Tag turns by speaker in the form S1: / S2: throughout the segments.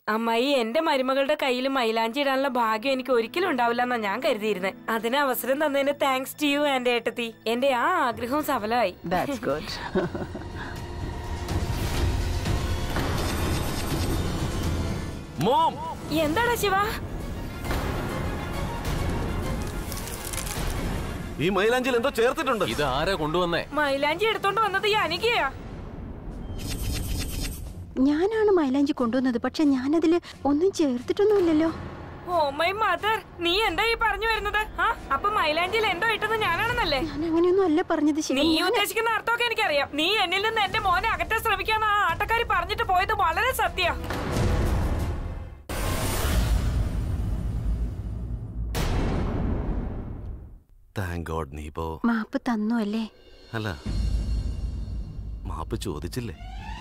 S1: അമ്മായി എന്റെ മരുമകളുടെ കയ്യിൽ മൈലാഞ്ചി ഇടാനുള്ള ഭാഗ്യം എനിക്ക് ഒരിക്കലും ഉണ്ടാവില്ല എന്നാ ഞാൻ കരുതിയിരുന്നത് അതിന് അവസരം തന്നതിന് താങ്ക്സ് ടു യു എന്റെ ഏട്ടത്തി എന്റെ ആ ആഗ്രഹവും സഫലമായി
S2: ദാറ്റ്സ് ഗുഡ്
S3: മോം
S1: എന്താടാ ശിവ
S3: ഈ മൈലാഞ്ചിൽ എന്തോ ചേർത്തിട്ടുണ്ട്
S4: ഇത് ആരാ കൊണ്ടുവന്നേ
S1: മൈലാഞ്ചി എടുത്തോണ്ട് വന്നത് ഈ അനികയാ
S5: ഞാനാണ് മൈലാഞ്ചി കൊണ്ടുവന്നത് പക്ഷെ ഞാനതില് ഒന്നും ചേർത്തിട്ടൊന്നുമില്ലല്ലോ
S1: ഓ മൈ മദർ നീ എന്താ ഈ പറഞ്ഞു വരുന്നത് ആ അപ്പൊ മൈലാഞ്ചിയിൽ എന്തോ ഇട്ടത് ഞാനാണെന്നല്ലേ
S5: ഞാൻ അങ്ങനെയൊന്നും അല്ല പറഞ്ഞത് ശിവ
S1: നീ
S5: ഞാൻ-
S1: ഉദ്ദേശിക്കുന്ന അർത്ഥമൊക്കെ എനിക്കറിയാം നീ എന്നിൽ നിന്ന് എന്റെ മോനെ അകറ്റാൻ ശ്രമിക്കാന്ന് ആ ആട്ടക്കാരി പറഞ്ഞിട്ട് പോയത് വളരെ സത്യ
S3: താങ്ക് ഗോഡ് നീ ഇപ്പോ
S5: മാപ്പ് തന്നു അല്ലേ
S3: അല്ല മാപ്പ് ചോദിച്ചില്ലേ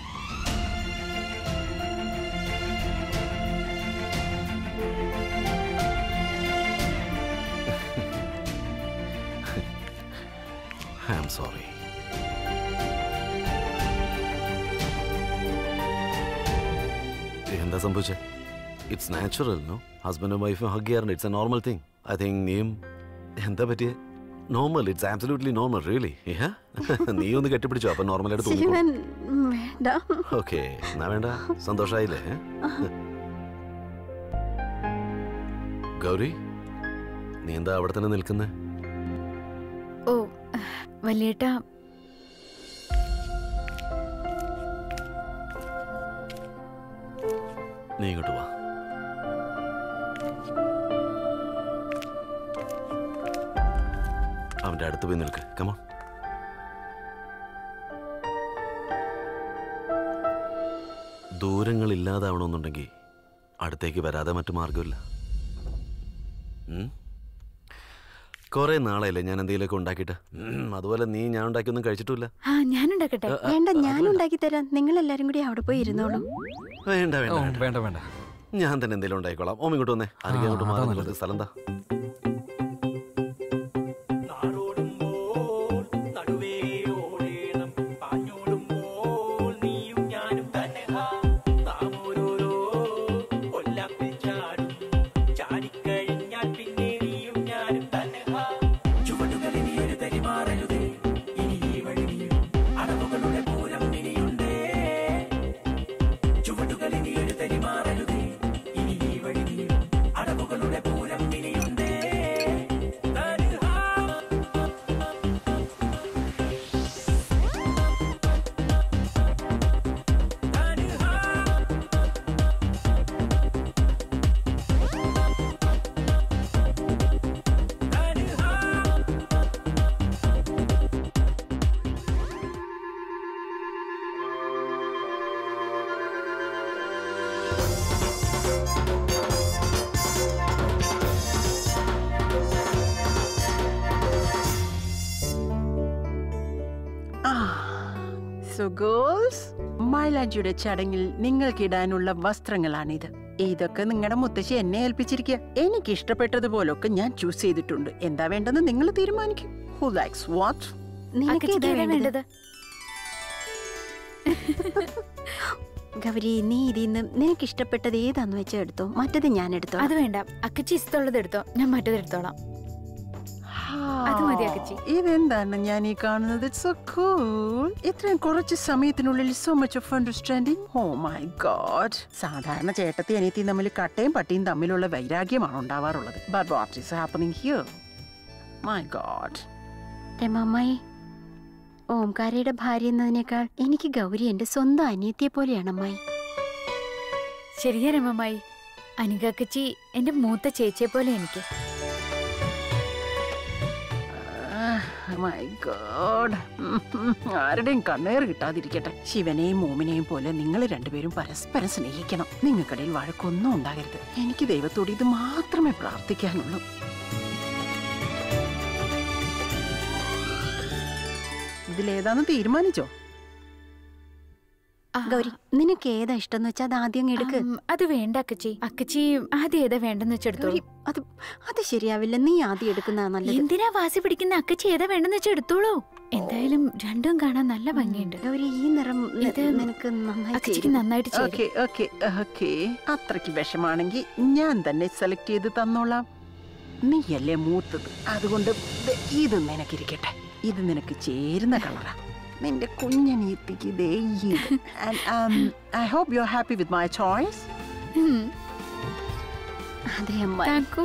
S3: ഐ ആം സോറി എന്താ സംഭവിച്ചേ ഇറ്റ്സ് നാച്ചുറൽ നോ ഹസ്ബൻഡും വൈഫും ഹഗ് ചെയ്യാറുണ്ട് it's a normal thing I think നീയും എന്താ പറ്റിയേ normal it's absolutely normal really നീ ഒന്ന് കെട്ടിപ്പിടിച്ചോ അപ്പൊ നോർമൽ ആയിട്ട് തോന്നിക്കോ
S5: ശിവൻ ഉം, വേണ്ട
S3: ഓക്കെ എന്നാ വേണ്ട സന്തോഷായില്ലേ ഗൗരി നീ എന്താ അവിടെ തന്നെ നിൽക്കുന്നേ
S6: ഓ വലിയേട്ട
S3: നീ ഇങ്ങോട്ട് വാ അവന്റെ അടുത്ത് പോയി നിൽക്ക് കമോൺ ദൂരങ്ങൾ ഇല്ലാതാവണമെന്നുണ്ടെങ്കിൽ അടുത്തേക്ക് വരാതെ മറ്റു മാർഗമില്ല ഉം? കുറേ നാളായില്ലേ ഞാൻ എന്തെങ്കിലുമൊക്കെ ഉണ്ടാക്കിയിട്ട് ഉം, അതുപോലെ നീ ഞാൻ ഉണ്ടാക്കിയൊന്നും കഴിച്ചിട്ടില്ല
S6: ആ ഞാനുണ്ടാക്കട്ടെ
S5: വേണ്ട ഞാൻ ഉണ്ടാക്കി തരാം നിങ്ങൾ എല്ലാരും കൂടി അവിടെ പോയി ഇരുന്നോളും
S3: വേണ്ട വേണ്ട
S4: ഓ,
S3: വേണ്ട.
S4: വേണ്ട വേണ്ട
S3: ഞാൻ തന്നെ എന്തെങ്കിലും ഉണ്ടായിക്കോളാം ഓം ഇങ്ങോട്ട് വന്നേ അല്ലെങ്കിൽ അങ്ങോട്ട്
S4: അതാ
S3: മാറി
S4: നല്ലത്.
S3: നിൽക്ക്. സ്ഥലം എന്താ
S7: നാടോടുമ്പോൾ നടുവേ ഓടേണം പാഞ്ഞോടുമ്പോൾ നീയും ഞാനും തന്നെ ഹാ. നാം ഓരോരോ കൊല്ലാപ്പിൽ ചാടും ചാടിക്കഴിഞ്ഞാൽ പിന്നെ നീയും ഞാനും തന്നെ ഹാ. ചുവടുകളിൽ നീ ഒരു തരി മാറരുതേ ഇനി ഈ വഴി നീയും അടവുകളുടെ പൂരം ഇനിയുണ്ടേ ചുവടുകളിൽ നീ ഒരു തരി മാറരുതേ ഇനി ഈ വഴി നീയും അടവുകളുടെ പൂരം ഇനിയുണ്ടേ തരുഹാ
S2: സോ ഗേൾസ് മൈലാഞ്ചിയുടെ ചടങ്ങിൽ നിങ്ങൾക്കിടാനുള്ള വസ്ത്രങ്ങളാണിത് ഇതൊക്കെ നിങ്ങളുടെ മുത്തശ്ശി എന്നെ ഏൽപ്പിച്ചിരിക്കുക എനിക്ക് ഇഷ്ടപ്പെട്ടതുപോലൊക്കെ ഞാൻ ചൂസ് ചെയ്തിട്ടുണ്ട് എന്താ വേണ്ടെന്ന് നിങ്ങൾ തീരുമാനിക്കും ഹു ലൈക്സ് വാട്ട്
S5: നിനക്ക്
S6: അക്കച്ചി
S5: ഏതാ
S6: ഏതാ
S5: വേണ്ടത്
S6: വേണ്ടത്
S5: ഗൗരി നീ ഇതിന്ന് നിനക്ക് ഇഷ്ടപ്പെട്ടത് ഏതാന്ന് വെച്ചാൽ എടുത്തോ മറ്റത് ഞാൻ എടുത്തോ
S6: അത് വേണ്ട അക്കച്ചി ഇഷ്ടമുള്ളത് എടുത്തോ ഞാൻ മറ്റേത് എടുത്തോളാം അത് മതി അക്കച്ചി
S2: ഇതെന്താണ് ഞാൻ ഈ കാണുന്നത് സോ കൂൾ ഇത്രയും കുറച്ച് സമയത്തിനുള്ളിൽ so much of understanding oh my god സാധാരണ ചേട്ടത്തി അനിയത്തിയും തമ്മിൽ കട്ടയും പട്ടിയും തമ്മിലുള്ള വൈരാഗ്യമാണ് ഉണ്ടാവാറുള്ളത് but what is happening here my god
S5: രമമ്മായി ഓംകാരയുടെ ഭാര്യ എന്നതിനേക്കാൾ എനിക്ക് ഗൗരി എന്റെ സ്വന്തം അനിയത്തിയെ പോലെയാണ് അമ്മായി
S6: ശരിയാ രമമായി അനിക അക്കച്ചി എന്റെ മൂത്ത ചേച്ചിയെ പോലെ എനിക്ക്
S2: മൈ ഗോഡ് ആരുടെയും കണ്ണേറ് കിട്ടാതിരിക്കട്ടെ ശിവനെയും മോമിനെയും പോലെ നിങ്ങൾ രണ്ടുപേരും പരസ്പരം സ്നേഹിക്കണം നിങ്ങൾക്കിടയിൽ വഴക്കൊന്നും ഉണ്ടാകരുത് എനിക്ക് ദൈവത്തോട് ഇത് മാത്രമേ പ്രാർത്ഥിക്കാനുള്ളൂ ഇതിലേതാന്ന് തീരുമാനിച്ചോ
S6: ആ,
S5: ഗൗരി നിനക്ക് ഏതാ ഇഷ്ടം വെച്ചാ അത് ആദ്യം അങ്ങ് എടുക്ക്
S6: ഉം, അത് വേണ്ട അക്കച്ചി അക്കച്ചി ആദ്യം ഏതാ വേണ്ടെന്ന് വെച്ചെടുത്തോളൂ
S5: ഗൗരി അത് അത് ശരിയാവില്ല നീ ആദ്യം എടുക്കുന്നതാ നല്ലത്
S6: എന്തിനാ വാസി പിടിക്കുന്ന അക്കച്ചി ഏതാ വേണ്ടെന്ന് വെച്ചാ എടുത്തോളൂ എന്തായാലും രണ്ടും കാണാൻ നല്ല ഭംഗിയുണ്ട്
S5: ഗൗരി ഈ നിറം നി-
S6: ഇത്
S5: നിനക്ക് നന്നായി
S6: അക്കച്ചിക്ക്
S5: ചേരും.
S6: നന്നായിട്ട് ചേരും
S2: ഓക്കെ ഓക്കെ ഓക്കെ അത്രയ്ക്ക് വിഷമാണെങ്കിൽ ഞാൻ തന്നെ സെലക്ട് ചെയ്ത് തന്നോളാം നീയല്ലേ മൂത്തത് അതുകൊണ്ട് ദേ ഇത് നിനക്കിരിക്കട്ടെ ഇത് നിനക്ക് ചേരുന്ന കളറാ നിന്റെ കുഞ്ഞനീത്തിക്ക് ദേ ഇത് I hope you are happy with my choice
S6: ഉം,
S5: അതെ അമ്മ
S6: താക്കൂ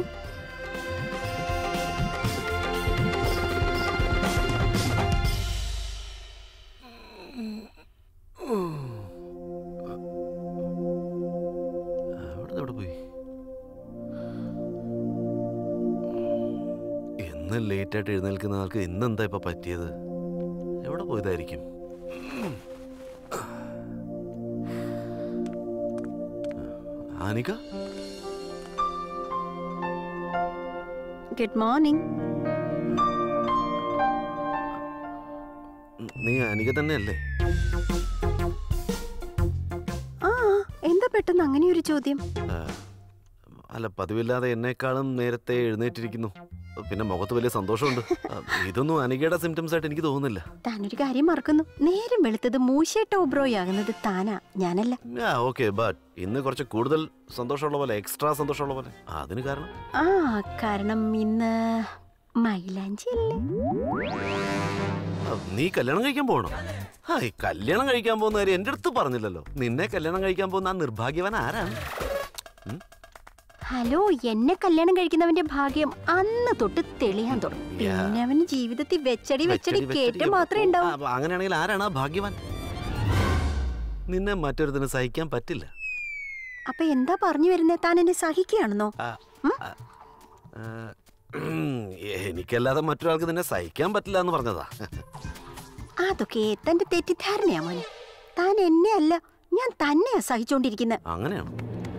S3: അവിടെ എവിടെ പോയി എന്ന് ലേറ്റ് ആയിട്ട് എഴുന്നേൽക്കുന്ന ആൾക്ക് ഇന്നെന്താ ഇപ്പൊ പറ്റിയത് എവിടെ പോയതായിരിക്കും ആനിക
S5: ഗുഡ് മോർണിംഗ്
S3: നീ അനിക തന്നെയല്ലേ
S5: ആ എന്താ പെട്ടെന്ന് അങ്ങനെ ഒരു ചോദ്യം
S3: ആ, അല്ല പതിവില്ലാതെ എന്നെക്കാളും നേരത്തെ എഴുന്നേറ്റിരിക്കുന്നു പിന്നെ മുഖത്ത് വലിയ സന്തോഷമുണ്ട് ആ, ഇതൊന്നും അനികയുടെ സിംറ്റംസ് ആയിട്ട് എനിക്ക് തോന്നുന്നില്ല
S5: താനൊരു കാര്യം മറക്കുന്നു നേരം വെളുത്തത് മൂശേട്ട ഓബ്രോയാകുന്നത് താനാ ഞാനല്ല
S3: ആ ഓക്കെ ബട്ട് ഇന്ന് കുറച്ച് കൂടുതൽ സന്തോഷമുള്ള പോലെ എക്സ്ട്രാ സന്തോഷമുള്ള പോലെ അതിന് കാരണം
S5: ആ കാരണം ഇന്ന് മൈലാഞ്ചി അല്ലേ
S3: ആ, നീ കല്യാണം കഴിക്കാൻ പോകണം ആ ഈ കല്യാണം കഴിക്കാൻ പോകുന്ന കാര്യം എൻ്റെ അടുത്ത് പറഞ്ഞില്ലല്ലോ നിന്നെ കല്യാണം കഴിക്കാൻ പോകുന്ന ആ നിർഭാഗ്യവൻ ആരാണ് ഉം?
S5: ഹലോ എന്നെ കല്യാണം കഴിക്കുന്നവന്റെ ഭാഗ്യം അന്ന് തൊട്ട് തെളിയാൻ തുടങ്ങും
S3: Yeah.
S5: പിന്നെ അവന് ജീവിതത്തിൽ വെച്ചടി വെച്ചടി
S3: വെച്ചടി
S5: കേട്ട്
S3: വെച്ചടി
S5: മാത്രമേ
S3: ആ,
S5: ഉണ്ടാവൂ
S3: അപ്പൊ അങ്ങനെയാണെങ്കിൽ ആരാണ് ആ ഭാഗ്യവാൻ നിന്നെ മറ്റൊരുത്തിന് സഹിക്കാൻ പറ്റില്ല
S5: അപ്പൊ എന്താ പറഞ്ഞു വരുന്നേ താൻ എന്നെ സഹിക്കുകയാണെന്നോ
S3: ആ, ആ, ആ, ഉം, എനിക്കല്ലാതെ മറ്റൊരാൾക്ക് നിന്നെ സഹിക്കാൻ പറ്റില്ല എന്ന് പറഞ്ഞതാ
S5: അതൊക്കെ തന്റെ തെറ്റിദ്ധാരണയാ മോനെ താൻ എന്നെ അല്ല ഞാൻ തന്നെയാ സഹിച്ചോണ്ടിരിക്കുന്നത്
S3: അങ്ങനെയാണ്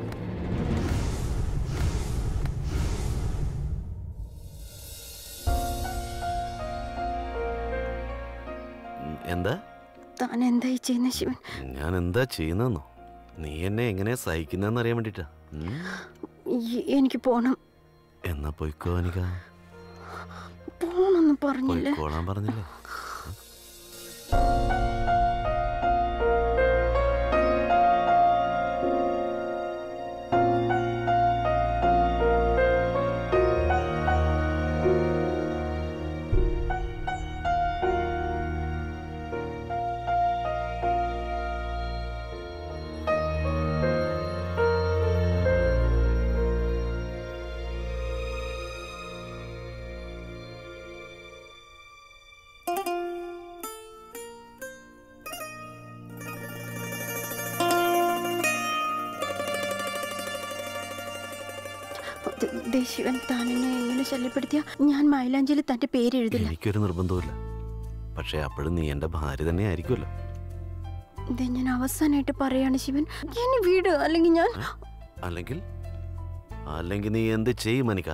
S3: ഉം, എന്താ
S5: താൻ എന്തായി ചെയ്യുന്ന ശിവൻ
S3: ഞാൻ എന്താ ചെയ്യുന്നെന്നോ നീ എന്നെ എങ്ങനെ സഹിക്കുന്നെന്ന് അറിയാൻ വേണ്ടിട്ടാ ഉം?
S5: ഈ- എനിക്ക് പോണം
S3: എന്നാ പൊയ്ക്കോ അനിക
S5: പോണെന്ന് പറഞ്ഞില്ലേ
S3: പൊയ്ക്കോളാൻ പറഞ്ഞില്ലേ
S5: ദേ- ദേ ശിവൻ താൻ എന്നെ എങ്ങനെ ശല്യപ്പെടുത്തിയ ഞാൻ മൈലാഞ്ചിയിൽ തന്റെ പേര് എഴുതില്ല
S3: എനിക്കൊരു നിർബന്ധവുമില്ല പക്ഷെ അപ്പോഴും നീ എന്റെ ഭാര്യ തന്നെ ആയിരിക്കുമല്ലോ
S5: ഇത് ഞാൻ അവസാനമായിട്ട് പറയാണ് ശിവൻ എന്നെ വീട് അല്ലെങ്കിൽ ഞാൻ
S3: അല്ലെങ്കിൽ അല്ലെങ്കിൽ നീ എന്ത് ചെയ്യും Anika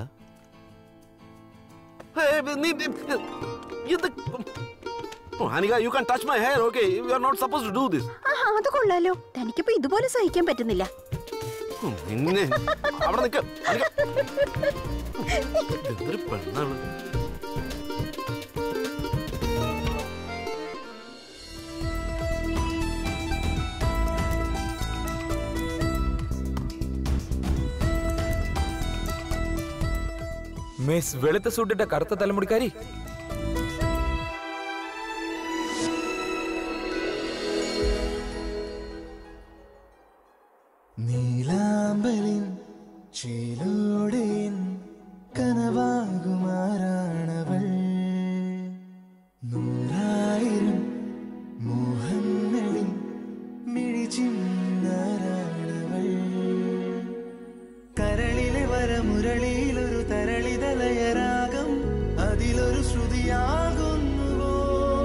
S3: Anika you can touch my hair okay you are not suppose to do this
S5: ആ അത് കൊള്ളാലോ തനിക്കിപ്പോ ഇതുപോലെ സഹിക്കാൻ പറ്റുന്നില്ല
S3: നിന്നെ അവിടെ നിൽക്ക എന്തൊരു പെണ്ണാണ്
S4: മിസ് വെളുത്ത സൂട്ടിട്ട കറുത്ത തലമുടിക്കാരി
S8: നീലാമ്പലിൻ ചേലോടെൻ കനവാകുമാറാണവൾ നൂറായിരം മോഹങ്ങളിൽ മിഴിച്ചിന്നാരാണവൾ കരളിലെ വരമുരളിയിലൊരു തരളിതലയരാഗം അതിലൊരു ശ്രുതിയാകുന്നുവോ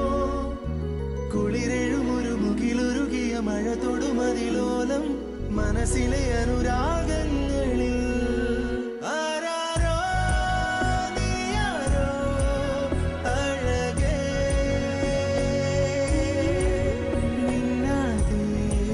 S8: കുളിരെഴുമൊരു മുകിലൊരുകിയ മഴ തൊടുമതിലോലം മനസ്സിലെ അനുരാഗങ്ങളിൽ ആരാരോ നീയാരോ അഴകേ നിന്നാതെ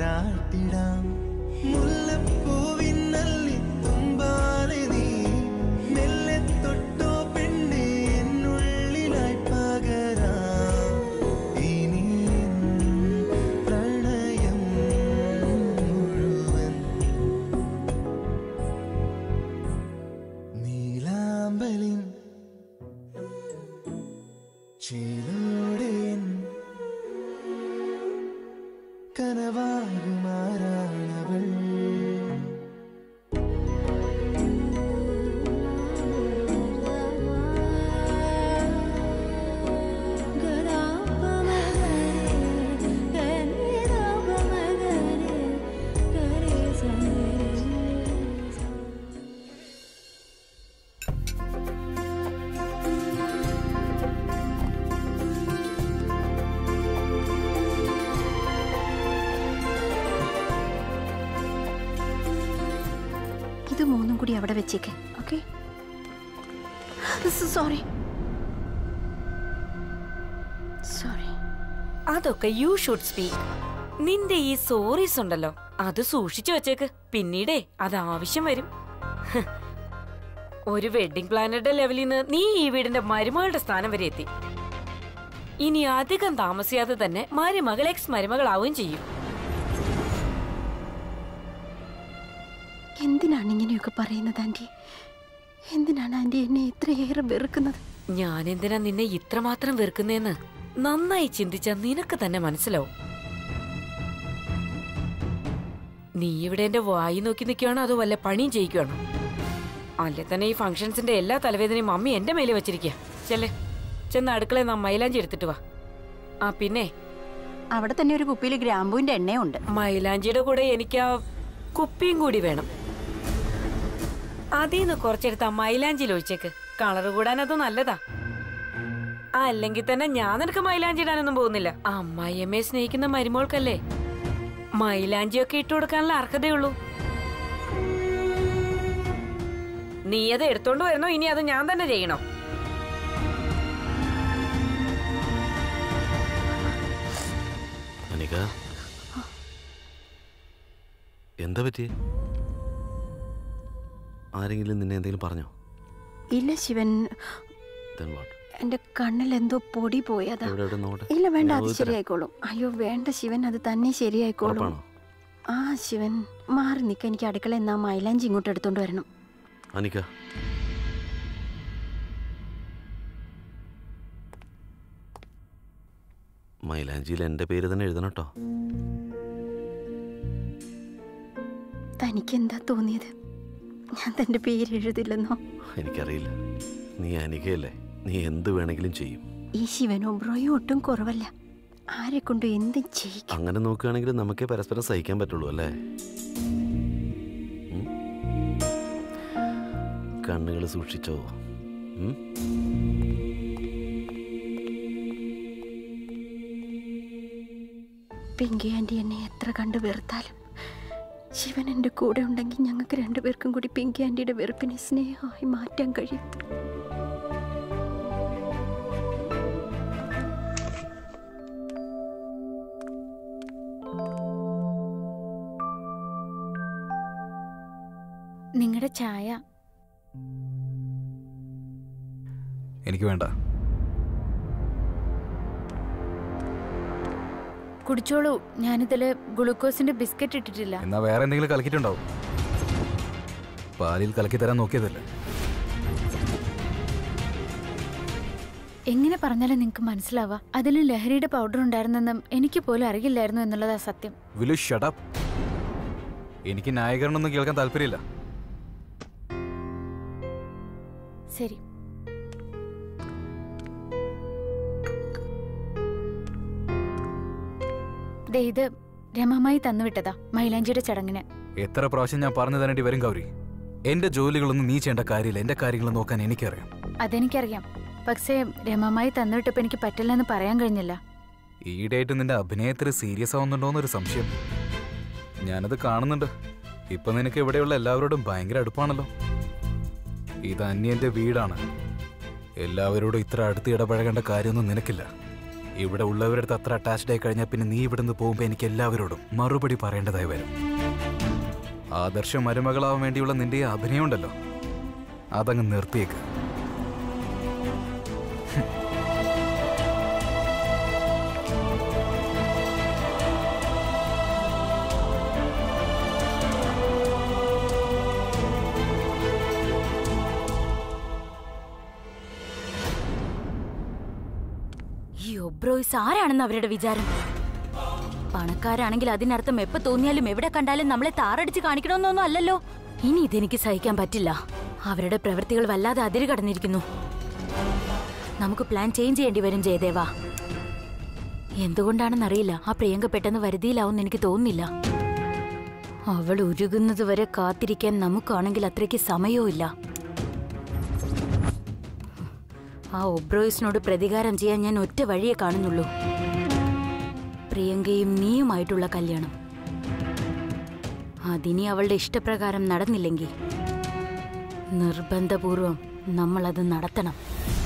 S8: താരാട്ടിടാം മുല്ലപ്പൂവിൻ നല്ലി തുമ്പാലെ നീ മെല്ലെ തൊട്ടോ പെണ്ണെ എന്നുള്ളിലായി പകരാം ഇനി എൻ പ്രണയം മുഴുവൻ നീലാമ്പലിൻ ചേലോടെ എൻ കനവാകുമാരാണവൾ
S5: ഇത് മൂന്നും കൂടി അവിടെ വെച്ചേക്ക് ഓക്കെ സോറി സോറി
S1: അതൊക്കെ യു ഷുഡ് സ്പീക്ക് നിന്റെ ഈ സോറീസ് ഉണ്ടല്ലോ അത് സൂക്ഷിച്ചു വെച്ചേക്ക് പിന്നീടേ അത് ആവശ്യം വരും ഹ്. ഒരു വെഡിങ് പ്ലാനറുടെ ലെവലിൽ നിന്ന് നീ ഈ വീടിന്റെ മരുമകളുടെ സ്ഥാനം വരെ എത്തി ഇനി അധികം താമസിയാതെ തന്നെ മരുമകൾ എക്സ് മരുമകളാവുകയും ചെയ്യും
S5: എന്തിനാണ് ഇങ്ങനെയൊക്കെ പറയുന്നത് ആന്റി എന്തിനാണ് ആന്റി എന്നെ ഇത്രയേറെ വെറുക്കുന്നത്
S1: ഞാൻ എന്തിനാ നിന്നെ ഇത്രമാത്രം വെറുക്കുന്നേന്ന് നന്നായി ചിന്തിച്ച നിനക്ക് തന്നെ മനസ്സിലാവും നീ ഇവിടെ എന്റെ വായി നോക്കി നിൽക്കുകയാണോ അതോ വല്ല പണിയും ചെയ്യിക്കുകയാണോ അല്ലെ തന്നെ ഈ ഫംഗ്ഷൻസിന്റെ എല്ലാ തലവേദനയും മമ്മി എന്റെ മേലെ വെച്ചിരിക്കുക ചെല്ലേ ചെന്ന് അടുക്കളയിൽ നാം മൈലാഞ്ചി എടുത്തിട്ട് വാ ആ പിന്നെ
S5: അവിടെ തന്നെ ഒരു കുപ്പിയിൽ ഗ്രാമ്പൂവിന്റെ എണ്ണയുണ്ട്
S1: മൈലാഞ്ചിയുടെ കൂടെ എനിക്ക് ആ കുപ്പിയും കൂടി വേണം അതിൽ നിന്ന് കുറച്ചെടുത്ത് ആ മൈലാഞ്ചിയിൽ ഒഴിച്ചേക്ക് കളർ കൂടാൻ അത് നല്ലതാ അല്ലെങ്കിൽ തന്നെ ഞാൻ നിനക്ക് മൈലാഞ്ചി ഇടാനൊന്നും പോകുന്നില്ല അമ്മായിയമ്മയെ സ്നേഹിക്കുന്ന മരുമോൾക്കല്ലേ മൈലാഞ്ചിയൊക്കെ ഇട്ടു കൊടുക്കാനുള്ള അർഹതയുള്ളൂ നീ അത് എടുത്തോണ്ട് വരണോ ഇനി അത് ഞാൻ തന്നെ ചെയ്യണോ
S3: അനിക എന്താ പറ്റിയേ ആരെങ്കിലും നിന്നെ എന്തെങ്കിലും പറഞ്ഞോ
S5: ഇല്ല ശിവൻ
S3: Then what?
S5: എന്റെ കണ്ണിൽ എന്തോ പൊടി പോയതാ
S3: എവിടെ എവിടെ നോട്ടെ
S5: ഇല്ല വേണ്ട
S3: ഞാൻ
S5: അത്
S3: ഊതി തരാം.
S5: ശരിയായിക്കോളും അയ്യോ വേണ്ട ശിവൻ അത് തന്നെ ശരിയായിക്കോളും
S3: ഉറപ്പാണോ
S5: ആ ശിവൻ മാറി നിക്ക എനിക്ക് അടുക്കള എന്നാ മൈലാഞ്ചി ഇങ്ങോട്ട് എടുത്തോണ്ട് വരണം
S3: അനിക മൈലാഞ്ചിയിൽ എൻ്റെ പേര് തന്നെ എഴുതണം കേട്ടോ
S5: തനിക്ക് എന്താ തോന്നിയത് ഞാൻ തന്റെ പേര് എഴുതില്ലെന്നോ
S3: എനിക്കറിയില്ല നീ അനികയല്ലേ നീ എന്ത് വേണമെങ്കിലും ചെയ്യും
S5: ഈ ശിവനോ ബ്രോയോ ഒട്ടും കുറവല്ല ആരെ കൊണ്ട് എന്തും ചെയ്യിക്കും
S3: അങ്ങനെ നോക്കുകയാണെങ്കിൽ നമുക്കേ പരസ്പരം സഹിക്കാൻ പറ്റുള്ളൂ അല്ലേ കണ്ണുകൾ സൂക്ഷിച്ചോ ഉം?
S5: പിങ്കി ആന്റി എന്നെ എത്ര കണ്ട് വെറുത്താലും ശിവൻ എൻ്റെ കൂടെ ഉണ്ടെങ്കിൽ ഞങ്ങൾക്ക് രണ്ടുപേർക്കും കൂടി പിങ്കി ആന്റിയുടെ വെറുപ്പിനെ സ്നേഹമായി മാറ്റാൻ കഴിയും
S6: നിങ്ങളുടെ ചായ
S4: എനിക്ക് വേണ്ട
S6: കുടിച്ചോളൂ ഞാനിതില് ഗ്ലൂക്കോസിന്റെ ബിസ്ക്കറ്റ് ഇട്ടിട്ടില്ല
S4: എന്നാ വേറെ എന്തെങ്കിലും കലക്കിയിട്ടുണ്ടാവും പാലിൽ കലക്കി തരാൻ നോക്കിയതല്ലേ
S6: എങ്ങനെ പറഞ്ഞാലും നിങ്ങൾക്ക് മനസ്സിലാവാ അതിൽ ലഹരിയുടെ പൗഡർ ഉണ്ടായിരുന്നെന്നും എനിക്ക് പോലും അറിയില്ലായിരുന്നു എന്നുള്ളതാ സത്യം
S4: വിലു ഷടപ്പ് എനിക്ക് ന്യായീകരണമൊന്നും കേൾക്കാൻ താല്പര്യമില്ല
S6: ശരി ദേ ഇത് രമമായി തന്നുവിട്ടതാ മൈലാഞ്ചിയുടെ ചടങ്ങിന്
S4: എത്ര പ്രാവശ്യം ഞാൻ പറഞ്ഞു തരേണ്ടി വരും ഗൗരി എന്റെ ജോലികളൊന്നും നീ ചെയ്യേണ്ട കാര്യമില്ല എന്റെ കാര്യങ്ങൾ നോക്കാൻ എനിക്കറിയാം
S6: അതെനിക്കറിയാം പക്ഷേ രമമായി തന്നുവിട്ടപ്പോ എനിക്ക് പറ്റില്ലെന്ന് പറയാൻ കഴിഞ്ഞില്ല
S4: ഈയിടെയായിട്ട് നിന്റെ അഭിനയത്തിൽ സീരിയസ് ആവുന്നുണ്ടോന്നൊരു സംശയം ഞാനത് കാണുന്നുണ്ട് ഇപ്പൊ നിനക്ക് ഇവിടെയുള്ള എല്ലാവരോടും ഭയങ്കര അടുപ്പാണല്ലോ ഇത് അന്യന്റെ വീടാണ് എല്ലാവരോടും ഇത്ര അടുത്ത് ഇടപഴകേണ്ട കാര്യമൊന്നും നിനക്കില്ല ഇവിടെ ഉള്ളവരടുത്ത് അത്ര അറ്റാച്ച്ഡ് ആയി കഴിഞ്ഞാൽ പിന്നെ നീ ഇവിടുന്ന് പോകുമ്പോൾ എനിക്ക് എല്ലാവരോടും മറുപടി പറയേണ്ടതായി വരും ആദർശ മരുമകളാവാൻ വേണ്ടിയുള്ള നിന്റെ ഈ അഭിനയം ഉണ്ടല്ലോ അതങ്ങ് നിർത്തിയേക്ക്
S6: ഈ ഒബ്രോയ്സ് ആരാണെന്ന് അവരുടെ വിചാരം പണക്കാരാണെങ്കിൽ അതിനർത്ഥം എപ്പോ തോന്നിയാലും എവിടെ കണ്ടാലും നമ്മളെ താറടിച്ച് കാണിക്കണമെന്നൊന്നും അല്ലല്ലോ ഇനി ഇതെനിക്ക് സഹിക്കാൻ പറ്റില്ല അവരുടെ പ്രവൃത്തികൾ വല്ലാതെ അതിര് കടന്നിരിക്കുന്നു നമുക്ക് പ്ലാൻ ചേഞ്ച് ചെയ്യേണ്ടി വരും ജയദേവ എന്തുകൊണ്ടാണെന്നറിയില്ല ആ പ്രിയങ്ക പെട്ടെന്ന് വരുതിയിലാവും എനിക്ക് തോന്നുന്നില്ല അവൾ ഉരുകുന്നത് വരെ കാത്തിരിക്കാൻ നമുക്കാണെങ്കിൽ അത്രയ്ക്ക് സമയവും ഇല്ല ആ ഒബ്രോയിസിനോട് പ്രതികാരം ചെയ്യാൻ ഞാൻ ഒറ്റ വഴിയെ കാണുന്നുള്ളൂ പ്രിയങ്കയും നീയുമായിട്ടുള്ള കല്യാണം അതിനി അവളുടെ ഇഷ്ടപ്രകാരം നടന്നില്ലെങ്കിൽ നിർബന്ധപൂർവം നമ്മളത് നടത്തണം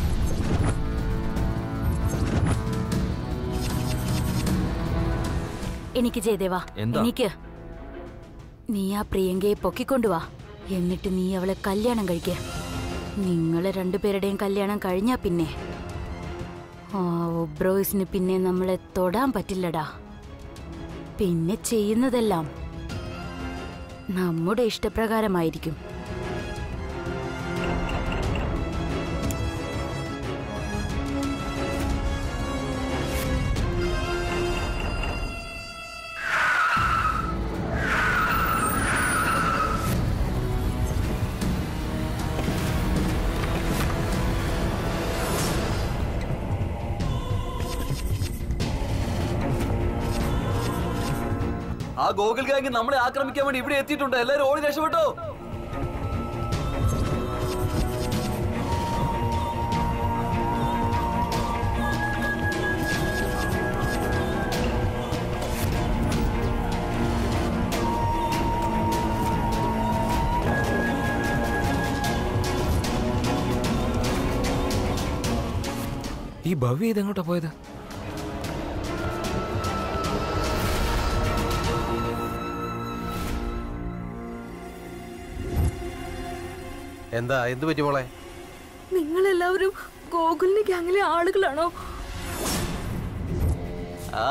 S6: എനിക്ക് ജയദേവാ
S9: എന്താ?
S6: എനിക്ക് നീ ആ പ്രിയങ്കയെ പൊക്കിക്കൊണ്ടുവാ എന്നിട്ട് നീ അവളെ കല്യാണം കഴിക്ക നിങ്ങളെ രണ്ടുപേരുടെയും കല്യാണം കഴിഞ്ഞാ പിന്നെ ആ ഒബ്രോയിസിന് പിന്നെ നമ്മളെ തൊടാൻ പറ്റില്ലടാ പിന്നെ ചെയ്യുന്നതെല്ലാം നമ്മുടെ ഇഷ്ടപ്രകാരമായിരിക്കും
S9: ആ ഗോകുൽ ഗാങ് നമ്മളെ ആക്രമിക്കാൻ വേണ്ടി ഇവിടെ എത്തിയിട്ടുണ്ട് എല്ലാരും ഓടി രക്ഷപ്പെട്ടോ
S10: ഈ ഭവ്യ ഇതെങ്ങോട്ടാ പോയത്
S11: എന്താ എന്ത് പറ്റി മോളെ
S5: നിങ്ങളെല്ലാവരും ഗോകുലിന്റെ ഗ്യാങ്ങിലെ ആളുകളാണോ
S9: ആ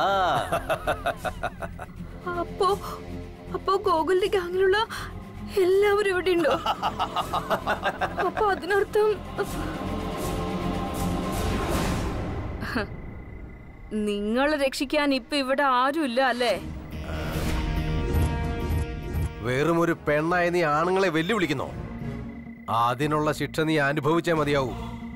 S5: അപ്പോ അപ്പോ ഗോകുലിന്റെ ഗ്യാങ്ങിലുള്ള എല്ലാവരും ഇവിടെ ഉണ്ടോ അപ്പൊ അതിനർത്ഥം നിങ്ങളെ രക്ഷിക്കാൻ ഇപ്പൊ ഇവിടെ ആരുമില്ല അല്ലേ
S11: വെറും ഒരു പെണ്ണായി നീ ആണുങ്ങളെ വെല്ലുവിളിക്കുന്നോ അതിനുള്ള ശിക്ഷ നീ അനുഭവിച്ചേ മതിയാവൂ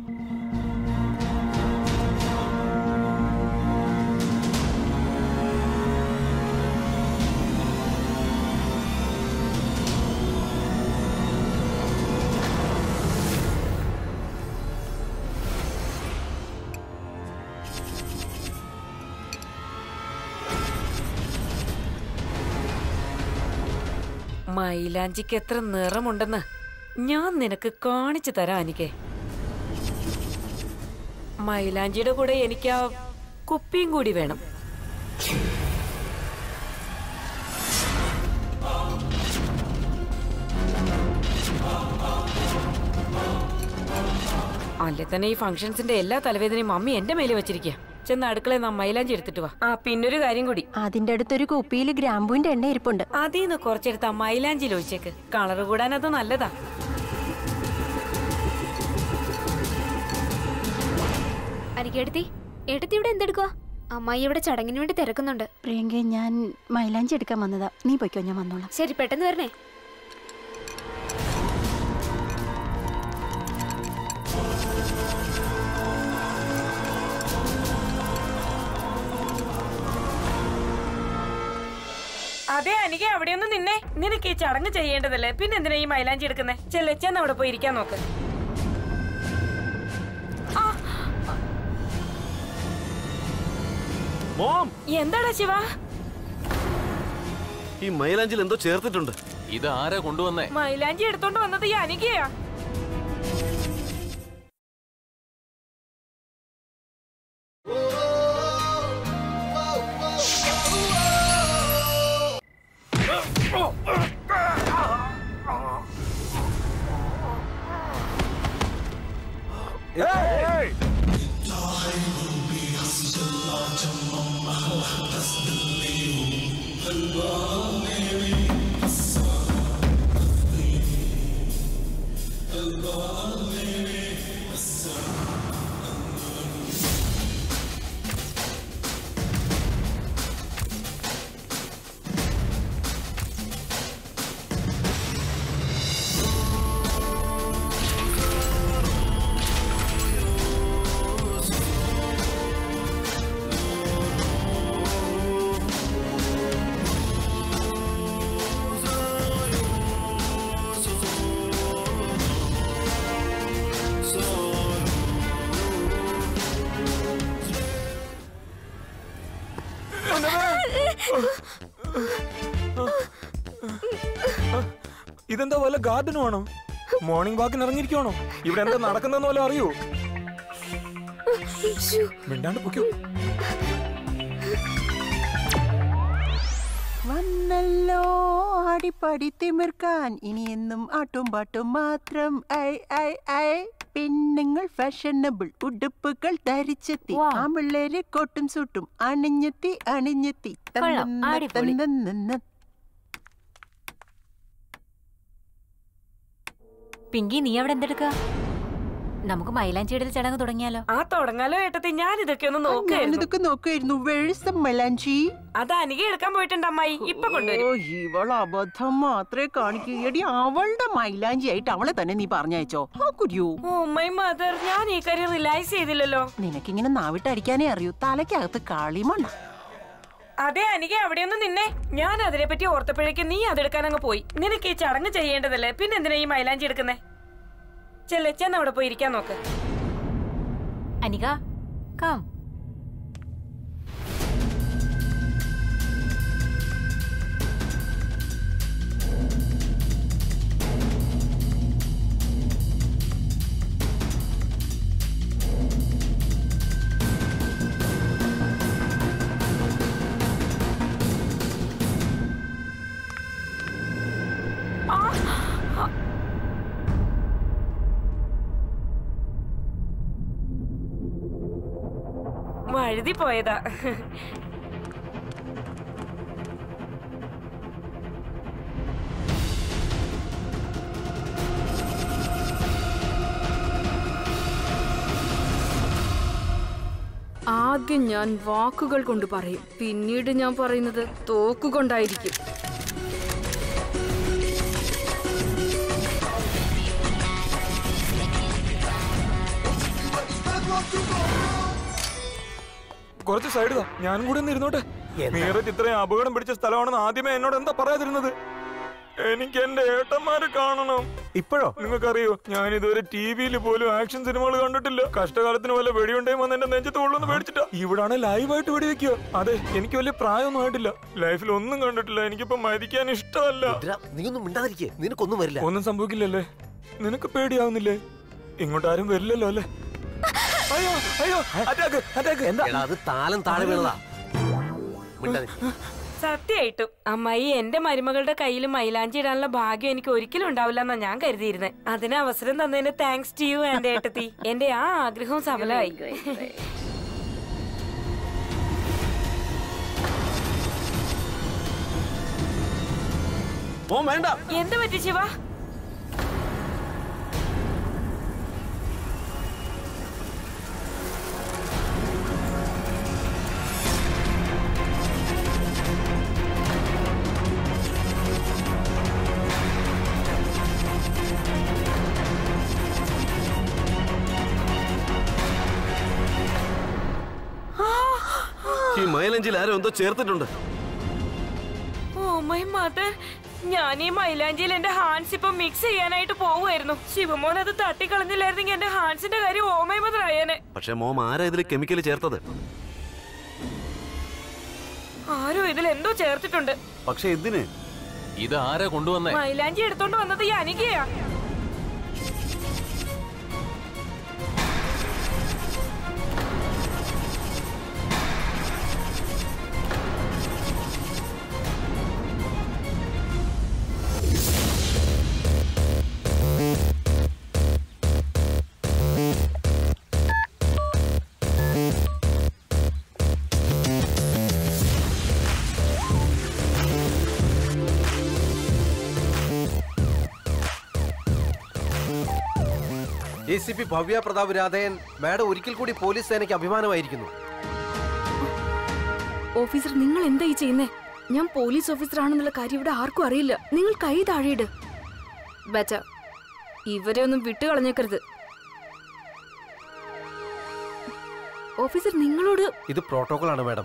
S1: മൈലാഞ്ചിക്ക് എത്ര നിറമുണ്ടെന്ന് ഞാൻ നിനക്ക് കാണിച്ചു തരാം എനിക്കേ മൈലാഞ്ചിയുടെ കൂടെ എനിക്ക് ആ കുപ്പിയും കൂടി വേണം അല്ലെ തന്നെ ഈ ഫംഗ്ഷൻസിന്റെ എല്ലാ തലവേദനയും മമ്മി എന്റെ മേലെ വെച്ചിരിക്കുക ചെന്ന് അടുക്കളയിൽ നാം മൈലാഞ്ചി എടുത്തിട്ട് വാ ആ പിന്നൊരു കാര്യം കൂടി
S5: അതിന്റെ അടുത്തൊരു കുപ്പിയിൽ ഗ്രാമ്പൂവിന്റെ എണ്ണ ഇരിപ്പുണ്ട്
S1: അതിന്ന് കുറച്ചെടുത്ത് ആ മൈലാഞ്ചിയിൽ ഒഴിച്ചേക്ക് കളർ കൂടാൻ അത് നല്ലതാ
S12: അനിക്കെടുത്തി എടുത്തി ഇവിടെ എന്തെടുക്കുക അമ്മായി ഇവിടെ ചടങ്ങിന് വേണ്ടി തിരക്കുന്നുണ്ട്
S5: പ്രിയങ്ക ഞാൻ മൈലാഞ്ചി എടുക്കാൻ വന്നതാ നീ പൊയ്ക്കോ ഞാൻ വന്നോളാം
S12: ശരി പെട്ടെന്ന് വരണേ
S1: അതെ അനിക അവിടെയൊന്നും നിന്നെ നിനക്ക് ഈ ചടങ്ങ് ചെയ്യേണ്ടതല്ലേ പിന്നെ എന്തിനാ ഈ മൈലാഞ്ചി എടുക്കുന്നേ ചെല്ലെ ചെന്ന് അവിടെ പോയി ഇരിക്കാൻ നോക്ക് ആ,
S3: മോം
S1: എന്താടാ ശിവ
S3: ഈ മൈലാഞ്ചിൽ എന്തോ ചേർത്തിട്ടുണ്ട്
S10: ഇത് ആരാ കൊണ്ടുവന്നേ
S1: മൈലാഞ്ചി എടുത്തോണ്ട് വന്നത് ഈ അനികയാ
S10: ഇതെന്താ വല്ല ഗാർഡനും ആണോ മോർണിംഗ് വാക്കിന് ഇറങ്ങിയിരിക്കുവാണോ ഇവിടെ എന്താ നടക്കുന്നതെന്ന് വല്ല അറിയോ മിണ്ടാണ്ട് പൊയ്ക്കോ
S2: വന്നല്ലോ ആടിപ്പാടി തിമിർക്കാൻ ഇനി എന്നും ആട്ടും പാട്ടും മാത്രം ഐ ഐ ഐ പെണ്ണുങ്ങൾ ഫാഷനബിൾ ഉടുപ്പുകൾ ധരിച്ചെത്തി ആമ്പിള്ളേര് കോട്ടും സൂട്ടും അണിഞ്ഞെത്തി അണിഞ്ഞെത്തി
S6: കൊള്ളാം,
S2: തന്നന്ന
S6: അടിപൊളി.
S2: തന്നന്ന.
S6: പിങ്കി നീ അവിടെ എന്തെടുക്ക നമുക്ക് മൈലാഞ്ചിയുടെ ചടങ്ങ് തുടങ്ങിയാലോ
S1: ആ തുടങ്ങാലോ ഏട്ടത്തി ഞാൻ ഇതൊക്കെ ഒന്ന് നോക്കായിരുന്നു
S2: ഞാനിതൊക്കെ നോക്കുമായിരുന്നു വെഴുസം മലാഞ്ചി
S1: അത് അനിക എടുക്കാൻ പോയിട്ടുണ്ട് അമ്മായി ഇപ്പൊ
S2: ഓ
S1: കൊണ്ടുവരും
S2: ഇവൾ അബദ്ധം മാത്രമേ കാണിക്കൂ എടി അവളുടെ മൈലാഞ്ചി ആയിട്ട് അവളെ തന്നെ നീ പറഞ്ഞയച്ചോ ആ കുര്യൂ
S1: ഓ മൈ മദർ ഞാൻ ഈ കാര്യം റിലൈസ് ചെയ്തില്ലല്ലോ
S2: നിനക്കിങ്ങനെ നാവിട്ട് അടിക്കാനേ അറിയൂ തലയ്ക്കകത്ത് കാളിമണ്ണ
S1: അതെ അനിക അവിടെയൊന്നും നിന്നെ ഞാൻ അതിനെപ്പറ്റി ഓർത്തപ്പോഴേക്കും നീ അതെടുക്കാൻ അങ്ങ് പോയി നിനക്ക് ഈ ചടങ്ങ് ചെയ്യേണ്ടതല്ലേ പിന്നെ എന്തിനാ ഈ മൈലാഞ്ചി എടുക്കുന്നേ ചെല്ലേ ചെന്ന് അവിടെ പോയി ഇരിക്കാൻ നോക്ക്
S6: അനിക കം
S1: വഴുതി പോയതാ
S13: ആദ്യം ഞാൻ വാക്കുകൾ കൊണ്ട് പറയും പിന്നീട് ഞാൻ പറയുന്നത് തോക്കുകൊണ്ടായിരിക്കും
S10: കുറച്ച് സൈഡ് താ ഞാനും കൂടെ ഒന്ന് ഇരുന്നോട്ടെ മീററ്റ് ഇത്രയും അപകടം പിടിച്ച സ്ഥലമാണെന്ന് ആദ്യമേ എന്നോട് എന്താ പറയാതിരുന്നത് എനിക്ക് എന്റെ ഏട്ടന്മാരെ കാണണം
S11: ഇപ്പോഴോ
S10: നിങ്ങൾക്കറിയോ ഞാൻ ഇതുവരെ ടി വിയിൽ പോലും ആക്ഷൻ സിനിമകൾ കണ്ടിട്ടില്ല കഷ്ടകാലത്തിന് വല്ല വെടിയുണ്ടെയും വന്ന് എന്റെ നെഞ്ചത്ത് കൊള്ളുന്ന് പേടിച്ചിട്ടാ ഇവിടാണ് ലൈവായിട്ട് വെടിവെക്കുക അതെ എനിക്ക് വലിയ പ്രായമൊന്നും ആയിട്ടില്ല ലൈഫിൽ ഒന്നും കണ്ടിട്ടില്ല എനിക്കിപ്പോ മരിക്കാൻ ഇഷ്ടമല്ല
S11: നീ ഒന്നും മിണ്ടാതിരിക്കേ നിനക്കൊന്നും വരില്ല
S10: ഒന്നും സംഭവിക്കില്ലല്ലേ നിനക്ക് പേടിയാവുന്നില്ലേ ഇങ്ങോട്ടാരും വരില്ലല്ലോ അല്ലേ അയ്യോ അയ്യോ അറ്റാക്ക് അറ്റാക്ക് എന്താ
S11: എടാ അത് താലം താഴെ വീണതാ മിണ്ടാതിരി
S1: സത്യമായിട്ടും അമ്മായി എന്റെ മരുമകളുടെ കയ്യിൽ മൈലാഞ്ചി ഇടാനുള്ള ഭാഗ്യം എനിക്ക് ഒരിക്കലും ഉണ്ടാവില്ല എന്നാ ഞാൻ കരുതിയിരുന്നത് അതിന് അവസരം തന്നതിന് താങ്ക്സ് ടു യു എന്റെ ഏട്ടത്തി എന്റെ ആ ആഗ്രഹവും സഫലമായി
S3: ഓ വേണ്ട
S1: എന്ത് പറ്റി ശിവ
S3: ഈ മൈലഞ്ചിൽ ആരോ എന്തോ ചേർത്തിട്ടുണ്ട്
S1: ഓ മൈ മദർ ഞാൻ ഈ മൈലാഞ്ചിയിൽ എന്റെ ഹാൻസ് ഇപ്പൊ മിക്സ് ചെയ്യാനായിട്ട് പോവുമായിരുന്നു ശിവമോൻ അത് തട്ടിക്കളഞ്ഞില്ലായിരുന്നെങ്കിൽ എന്റെ ഹാൻസിന്റെ കാര്യം ഓ മൈ മദർ ആയേനെ
S3: പക്ഷെ മോം ആരാ ഇതിൽ കെമിക്കൽ ചേർത്തത്
S1: ആരോ ഇതിൽ എന്തോ ചേർത്തിട്ടുണ്ട്
S3: പക്ഷെ എന്തിന്
S10: ഇത് ആരാ കൊണ്ടുവന്നേ
S1: മൈലാഞ്ചി എടുത്തോണ്ട് വന്നത് ഈ അനികയാ
S11: A C P Bhavya Pratap രാധയൻ മാഡം ഒരിക്കൽ കൂടി പോലീസ് സേനയ്ക്ക് അഭിമാനമായിരിക്കുന്നു
S13: ഓഫീസർ നിങ്ങൾ എന്താ ഈ ചെയ്യുന്നേ ഞാൻ പോലീസ് ഓഫീസർ ആണെന്നുള്ള കാര്യം ഇവിടെ ആർക്കും അറിയില്ല നിങ്ങൾ കൈ താഴെയിട് ബച്ച ഇവരെ ഒന്നും വിട്ടു കളഞ്ഞേക്കരുത് ഓഫീസർ നിങ്ങളോട്
S11: ഇത് പ്രോട്ടോകോൾ ആണ് മാഡം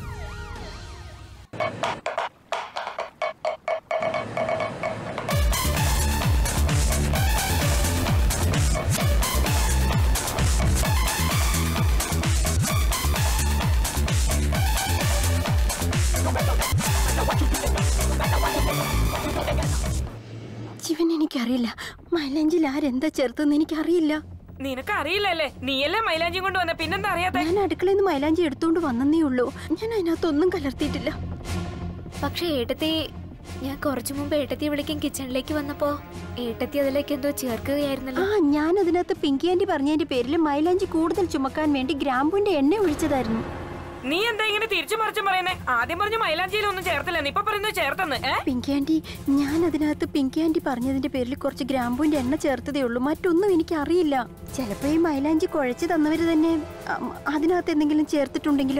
S5: ശിവൻ എനിക്കറിയില്ല മൈലഞ്ചിൽ ആരെന്താ ചേർത്തെന്ന് എനിക്കറിയില്ല
S1: നിനക്ക് അറിയില്ലല്ലേ നീയല്ലേ മൈലാഞ്ചി കൊണ്ട് വന്ന പിന്നെന്താ അറിയാത്ത
S5: ഞാൻ അടുക്കളയിൽ നിന്ന് മൈലാഞ്ചി എടുത്തോണ്ട് വന്നേ ഉള്ളൂ ഞാൻ അതിനകത്തൊന്നും കലർത്തിയിട്ടില്ല
S12: പക്ഷെ ഏട്ടത്തി ഞാൻ കുറച്ചു മുമ്പ് ഏട്ടത്തി വിളിക്കാൻ കിച്ചണിലേക്ക് വന്നപ്പോ ഏട്ടത്തി അതിലേക്ക് എന്തോ ചേർക്കുകയായിരുന്നല്ലോ
S5: ആ ഞാൻ അതിനകത്ത് പിങ്കി ആന്റി പറഞ്ഞതിന്റെ പേരിൽ മൈലാഞ്ചി കൂടുതൽ ചുമക്കാൻ വേണ്ടി ഗ്രാമ്പുവിന്റെ എണ്ണ ഒഴിച്ചതായിരുന്നു
S1: നീ എന്താ ഇങ്ങനെ തിരിച്ചു മറിച്ചും പറയുന്നേ ആദ്യം പറഞ്ഞു മൈലാഞ്ചിയിൽ ഒന്നും ചേർത്തില്ലെന്ന് ഇപ്പൊ പറയുന്നു ചേർത്തെന്ന് ഏ
S5: പിങ്കി ആന്റി ഞാൻ അതിനകത്ത് പിങ്കി ആന്റി പറഞ്ഞതിന്റെ പേരിൽ കുറച്ച് ഗ്രാമ്പുവിന്റെ എണ്ണ ചേർത്തതേ ഉള്ളൂ മറ്റൊന്നും എനിക്ക് അറിയില്ല ചിലപ്പോ ഈ മൈലാഞ്ചി കുഴച്ച് തന്നവര് തന്നെ അം, അതിനകത്ത് എന്തെങ്കിലും ചേർത്തിട്ടുണ്ടെങ്കിലോ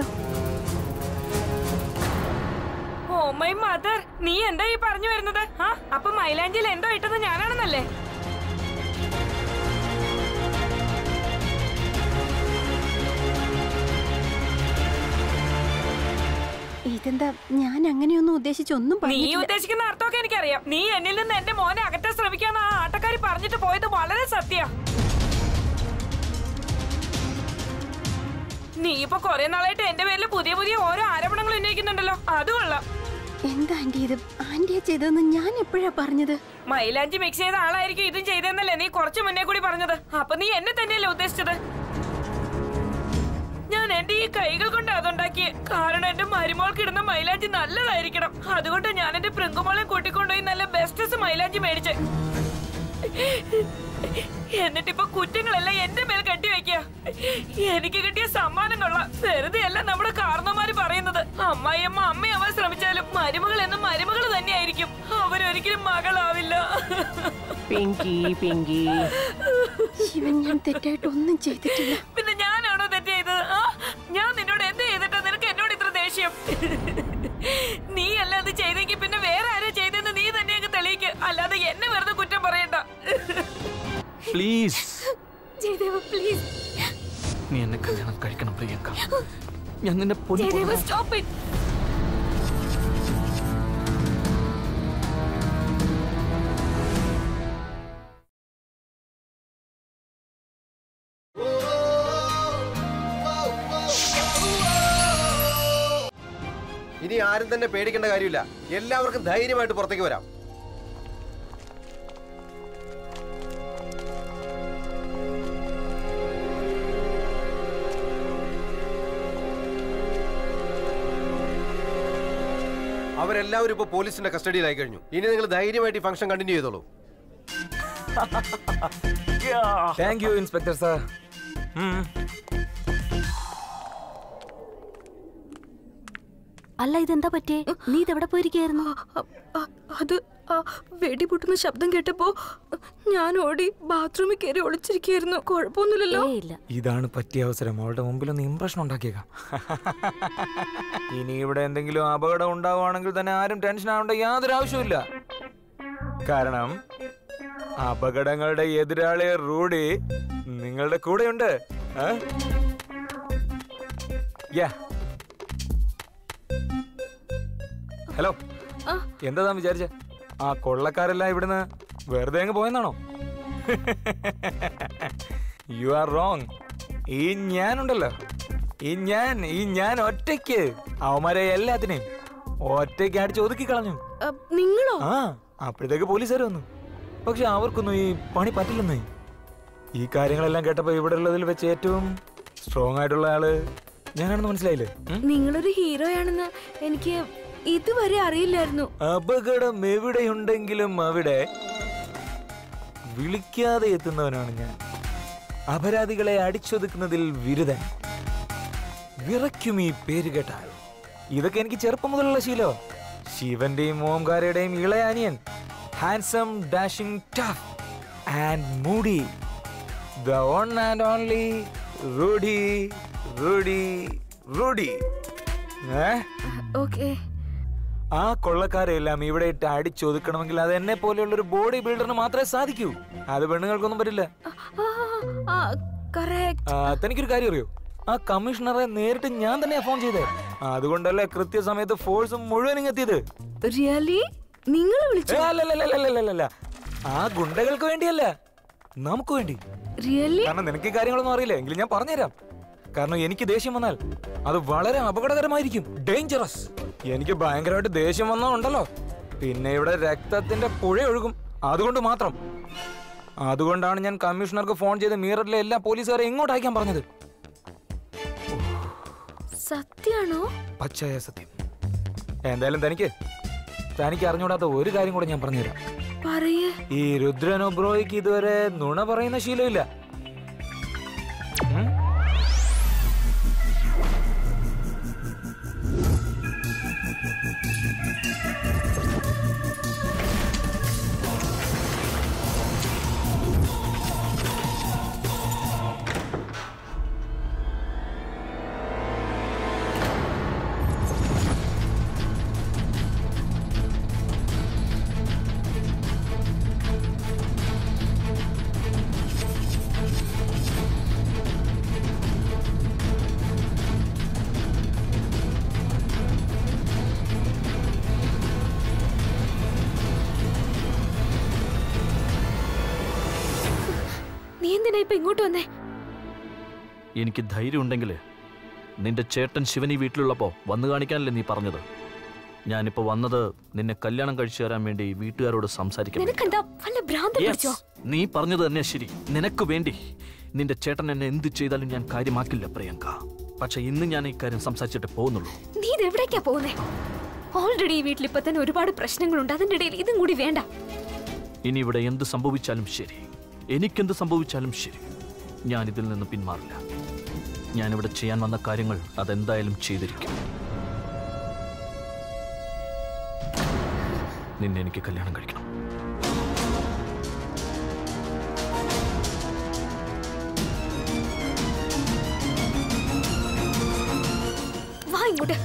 S1: ഓ മൈ മദർ നീ എന്താ ഈ പറഞ്ഞു വരുന്നത് ആ അപ്പൊ മൈലാഞ്ചിയിൽ എന്തോ ഇട്ടത് ഞാനാണെന്നല്ലേ
S5: ഇതെന്താ ഞാൻ അങ്ങനെയൊന്നും ഉദ്ദേശിച്ചൊന്നും
S1: നീ
S5: പറഞ്ഞിട്ടില്ല
S1: ഉദ്ദേശിക്കുന്ന അർത്ഥമൊക്കെ എനിക്കറിയാം നീ എന്നിൽ നിന്ന് എന്റെ മോനെ അകറ്റാൻ ശ്രമിക്കാന്ന് ആ ആട്ടക്കാരി പറഞ്ഞിട്ട് പോയത് വളരെ സത്യ നീ ഇപ്പൊ കൊറേ നാളായിട്ട് എന്റെ പേരിൽ പുതിയ പുതിയ ഓരോ ആരോപണങ്ങൾ ഉന്നയിക്കുന്നുണ്ടല്ലോ അത് കൊള്ളാം
S5: എന്താ ആന്റി ഇത് ആന്റിയെ ചെയ്തതെന്ന് ഞാൻ എപ്പോഴാ പറഞ്ഞത്
S1: മൈലാഞ്ചി മിക്സ് ചെയ്ത ആളായിരിക്കും ഇതും ചെയ്തെന്നല്ലേ നീ കുറച്ചു മുന്നേ കൂടി പറഞ്ഞത് അപ്പൊ നീ എന്നെ തന്നെയല്ലേ ഉദ്ദേശിച്ചത് ഞാൻ എന്റെ ഈ കൈകൾ കൊണ്ട് അതുണ്ടാക്കിയ കാരണം എന്റെ മരുമോൾക്ക് ഇടുന്ന മൈലാഞ്ചി നല്ലതായിരിക്കണം അതുകൊണ്ട് ഞാൻ എന്റെ പ്രിങ്കുമോളെ കൂട്ടിക്കൊണ്ടുപോയി നല്ല ബെസ്റ്റസ് മൈലാഞ്ചി മേടിച്ച് എന്നിട്ടിപ്പൊ കുറ്റങ്ങളെല്ലാം എന്റെ മേൽ കെട്ടിവെക്കുക എനിക്ക് കിട്ടിയ സമ്മാനം കൊള്ളാം വെറുതെ അല്ല നമ്മുടെ കാരണവന്മാര് പറയുന്നത് അമ്മായിയമ്മ അമ്മയാവാൻ ശ്രമിച്ചാലും മരുമകൾ എന്നും മരുമകൾ തന്നെയായിരിക്കും അവരൊരിക്കലും മകളാവില്ല
S2: പിങ്കി പിങ്കി
S5: ശിവൻ ഞാൻ തെറ്റായിട്ട് ഒന്നും ചെയ്തിട്ടില്ല
S1: പിന്നെ ഞാനാണോ തെറ്റ് ചെയ്തത് ആ? ഞാൻ നിന്നോട് എന്ത് ചെയ്തിട്ടാ നിനക്ക് എന്നോട് ഇത്ര ദേഷ്യം നീ അല്ല അത് ചെയ്തെങ്കിൽ പിന്നെ വേറെ ആരും ചെയ്തെന്ന് നീ തന്നെ അങ്ങ് തെളിയിക്ക് അല്ലാതെ എന്നെ വെറുതെ കുറ്റം പറയണ്ട
S10: പ്ലീസ്
S12: ജയദേവ പ്ലീസ്
S9: നീ എന്നെ കല്യാണം കഴിക്കണം പ്രിയങ്ക ഞാൻ നിന്നെ
S12: ജയദേവ
S9: പൊന്നു
S12: സ്റ്റോപ്പ് ഇറ്റ്
S11: ഇനി ആരും തന്നെ പേടിക്കേണ്ട കാര്യമില്ല എല്ലാവർക്കും ധൈര്യമായിട്ട് പുറത്തേക്ക് വരാം അവരെല്ലാവരും ഇപ്പൊ പോലീസിന്റെ കസ്റ്റഡിയിലായി കഴിഞ്ഞു ഇനി നിങ്ങൾ ധൈര്യമായിട്ട് ഈ ഫംഗ്ഷൻ കണ്ടിന്യൂ ചെയ്തോളൂ
S10: താങ്ക് യു ഇൻസ്പെക്ടർ സാർ
S6: അല്ല ഇതെന്താ പറ്റിയേ നീ ഇതെവിടെ പോയിരിക്കായിരുന്നു
S13: അത് ആ വെടി പൊട്ടുന്ന ശബ്ദം കേട്ടപ്പോ ഞാൻ ഓടി ബാത്റൂമിൽ കയറി ഒളിച്ചിരിക്കായിരുന്നു കുഴപ്പമൊന്നുമില്ലല്ലോ
S10: ഇതാണ് പറ്റിയ അവസരം അവളുടെ മുമ്പിൽ ഒന്ന് ഇംപ്രഷൻ ഉണ്ടാക്കിയേക്കാം ഇനി ഇവിടെ എന്തെങ്കിലും അപകടം ഉണ്ടാവുകയാണെങ്കിൽ തന്നെ ആരും ടെൻഷൻ ആവേണ്ട യാതൊരു ആവശ്യമില്ല കാരണം അപകടങ്ങളുടെ എതിരാളി റൂഡി നിങ്ങളുടെ കൂടെയുണ്ട് ആ? യാ ഹലോ എന്താ താൻ വിചാരിച്ച ആ കൊള്ളക്കാരെല്ലാം ഇവിടുന്ന് വെറുതെ അങ്ങ് പോയെന്നാണോ യു ആർ റോങ് ഈ ഞാനുണ്ടല്ലോ ഈ ഞാൻ ഈ ഞാൻ ഒറ്റയ്ക്ക് അവന്മാരെ എല്ലാത്തിനെയും ഒറ്റയ്ക്ക് അടിച്ച് ഒതുക്കി കളഞ്ഞു
S13: നിങ്ങളോ
S10: ആ അപ്പോഴത്തേക്ക് പോലീസുകാർ വന്നു പക്ഷെ അവർക്കൊന്നും ഈ പണി പറ്റില്ലെന്നേ ഈ കാര്യങ്ങളെല്ലാം കേട്ടപ്പോ ഇവിടെ ഉള്ളതിൽ വെച്ച് ഏറ്റവും സ്ട്രോങ് ആയിട്ടുള്ള ആള് ഞാനാണെന്ന് മനസ്സിലായില്ലേ ഉം?
S13: നിങ്ങളൊരു ഹീറോയാണെന്ന് എനിക്ക് ഇതുവരെ അറിയില്ലായിരുന്നു
S10: അപകടം എവിടെയുണ്ടെങ്കിലും അവിടെ വിളിക്കാതെ എത്തുന്നവനാണ് ഞാൻ അപരാധികളെ അടിച്ചൊതുക്കുന്നതിൽ വിരുദൻ വിറയ്ക്കും ഈ പേര് കേട്ടാൽ ഇതൊക്കെ എനിക്ക് ചെറുപ്പം മുതലുള്ള ശീലോ ശിവന്റെയും ഓംകാരയുടെയും ഇളയാനിയൻ handsome dashing tough and moody the one and only Rudy Rudy Rudy ഏ
S13: ഓക്കെ
S10: ആ കൊള്ളക്കാരെല്ലാം ഇവിടെ ഇട്ട് അടിച്ചൊതുക്കണമെങ്കിൽ അത് എന്നെ പോലെയുള്ള ഒരു ബോഡി ബിൽഡറിന് മാത്രമേ സാധിക്കൂ അത് പെണ്ണുങ്ങൾക്കൊന്നും പറ്റില്ല
S13: കറക്റ്റ്
S10: ആ, തനിക്കൊരു കാര്യം അറിയോ ആ കമ്മീഷണറെ നേരിട്ട് ഞാൻ തന്നെയാ ഫോൺ ചെയ്തേ അതുകൊണ്ടല്ലേ കൃത്യസമയത്ത് ഫോഴ്സ് മുഴുവൻ ഇങ്ങെത്തിയത്
S13: റിയലി നിങ്ങൾ വിളിച്ചു
S10: ഏ, അല്ലല്ലല്ലല്ലല്ലല്ല. ആ ഗുണ്ടകൾക്ക് വേണ്ടിയല്ല നമുക്ക് വേണ്ടി
S13: റിയലി
S10: കാരണം നിനക്ക് ഈ കാര്യങ്ങളൊന്നും അറിയില്ല എങ്കിലും ഞാൻ പറഞ്ഞുതരാം കാരണം എനിക്ക് ദേഷ്യം വന്നാൽ അത് വളരെ അപകടകരമായിരിക്കും ഡേഞ്ചറസ് എനിക്ക് ഭയങ്കരമായിട്ട് ദേഷ്യം വന്നാൽ ഉണ്ടല്ലോ പിന്നെ ഇവിടെ രക്തത്തിന്റെ പുഴ ഒഴുകും അതുകൊണ്ട് മാത്രം അതുകൊണ്ടാണ് ഞാൻ കമ്മീഷണർക്ക് ഫോൺ ചെയ്ത് മീററ്റിലെ എല്ലാ പോലീസുകാരെ ഇങ്ങോട്ട് അയക്കാൻ പറഞ്ഞത്
S13: സത്യാണോ
S10: പച്ചയായ സത്യം എന്തായാലും തനിക്ക് തനിക്ക് അറിഞ്ഞൂടാത്ത ഒരു കാര്യം കൂടെ ഞാൻ പറഞ്ഞുതരാം
S13: പറയേ
S10: ഈ രുദ്രനോ ബ്രോയ്ക്ക് ഇതുവരെ നുണ പറയുന്ന ശീലമില്ല ഉം?
S12: നീ എന്തിനാ ഇപ്പൊ ഇങ്ങോട്ട് വന്നേ
S9: എനിക്ക് ധൈര്യം ഉണ്ടെങ്കിൽ നിന്റെ ചേട്ടൻ ശിവൻ ഈ വീട്ടിലുള്ളപ്പോ വന്നു കാണിക്കാനല്ലേ നീ പറഞ്ഞത് ഞാനിപ്പോ വന്നത് നിന്നെ കല്യാണം കഴിച്ചു തരാൻ വേണ്ടി വീട്ടുകാരോട് സംസാരിക്കാൻ വേണ്ടി.
S12: നിനക്കെന്താ വല്ല ഭ്രാന്തം
S9: Yes,
S12: പിടിച്ചോ
S9: നീ പറഞ്ഞത് തന്നെ ശരി നിനക്ക് വേണ്ടി നിന്റെ ചേട്ടൻ എന്നെ എന്ത് ചെയ്താലും ഞാൻ കാര്യമാക്കില്ല പ്രിയങ്ക പക്ഷെ ഇന്ന് ഞാൻ ഈ കാര്യം സംസാരിച്ചിട്ട് പോകുന്നുള്ളൂ
S12: നീ ഇത് എവിടേക്കാ പോകുന്നേ ഓൾറെഡി ഈ വീട്ടിൽ ഇപ്പൊ തന്നെ ഒരുപാട് പ്രശ്നങ്ങളുണ്ട് അതിന്റെ ഇടയിൽ ഇതും കൂടി വേണ്ട
S9: ഇനി ഇവിടെ എന്ത് സംഭവിച്ചാലും ശരി എനിക്കെന്ത് സംഭവിച്ചാലും ശരി ഞാൻ ഇതിൽ നിന്ന് പിന്മാറില്ല ഞാനിവിടെ ചെയ്യാൻ വന്ന കാര്യങ്ങൾ അതെന്തായാലും ചെയ്തിരിക്കും നിന്നെ എനിക്ക് കല്യാണം കഴിക്കണം
S12: വാ ഇങ്ങോട്ട്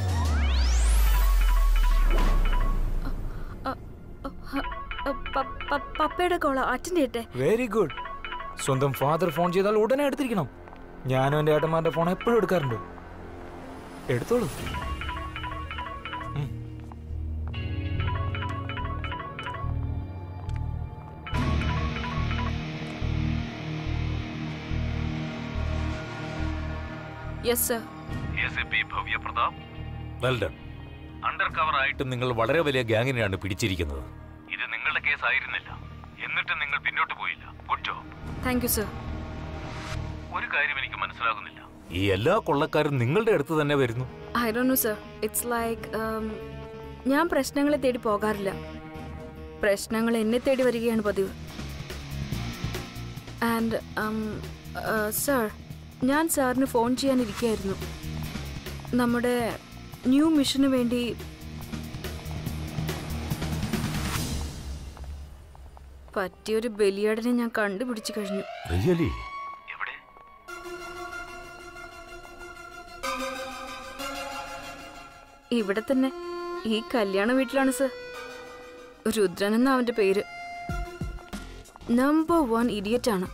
S13: പ- പ- പപ്പയുടെ കോള അറ്റൻഡ് ചെയ്യട്ടെ
S10: വെരി ഗുഡ് സ്വന്തം ഫാദർ ഫോൺ ചെയ്താൽ ഉടനെ എടുത്തിരിക്കണം ഞാനും എൻ്റെ ഏട്ടന്മാരുടെ ഫോൺ എപ്പോഴും എടുക്കാറുണ്ട് എടുത്തോളൂ ഉം.
S13: Yes sir
S14: Bhavya Pratap well done under cover ആയിട്ട് നിങ്ങൾ വളരെ വലിയ ഗ്യാങ്ങിനെയാണ് പിടിച്ചിരിക്കുന്നത് ഇത് നിങ്ങളുടെ കേസ് ആയിരുന്നില്ല എന്നിട്ട് നിങ്ങൾ പിന്നോട്ട് പോയില്ല good job
S13: thank you sir
S14: ഒരു കാര്യം എനിക്ക് മനസ്സിലാകുന്നില്ല ഈ എല്ലാ കൊള്ളക്കാരും നിങ്ങളുടെ അടുത്ത് തന്നെ വരുന്നു
S13: ഐ ഡോ നോ സർ ഇറ്റ്സ് ലൈക്ക് ഞാൻ പ്രശ്നങ്ങളെ തേടി പോകാറില്ല പ്രശ്നങ്ങൾ എന്നെ തേടി വരികയാണ് പതിവ് ആൻഡ് സർ ഞാൻ സാറിന് ഫോൺ ചെയ്യാനിരിക്കുകയായിരുന്നു നമ്മുടെ ന്യൂ മിഷന് വേണ്ടി പറ്റിയൊരു ബലിയാടിനെ ഞാൻ കണ്ടുപിടിച്ചു കഴിഞ്ഞു
S14: റിയലി
S13: ഇവിടെ തന്നെ ഈ കല്യാണ വീട്ടിലാണ് സർ രുദ്രൻ എന്ന അവന്റെ പേര് നമ്പർ വൺ ഇഡിയറ്റ് ആണ്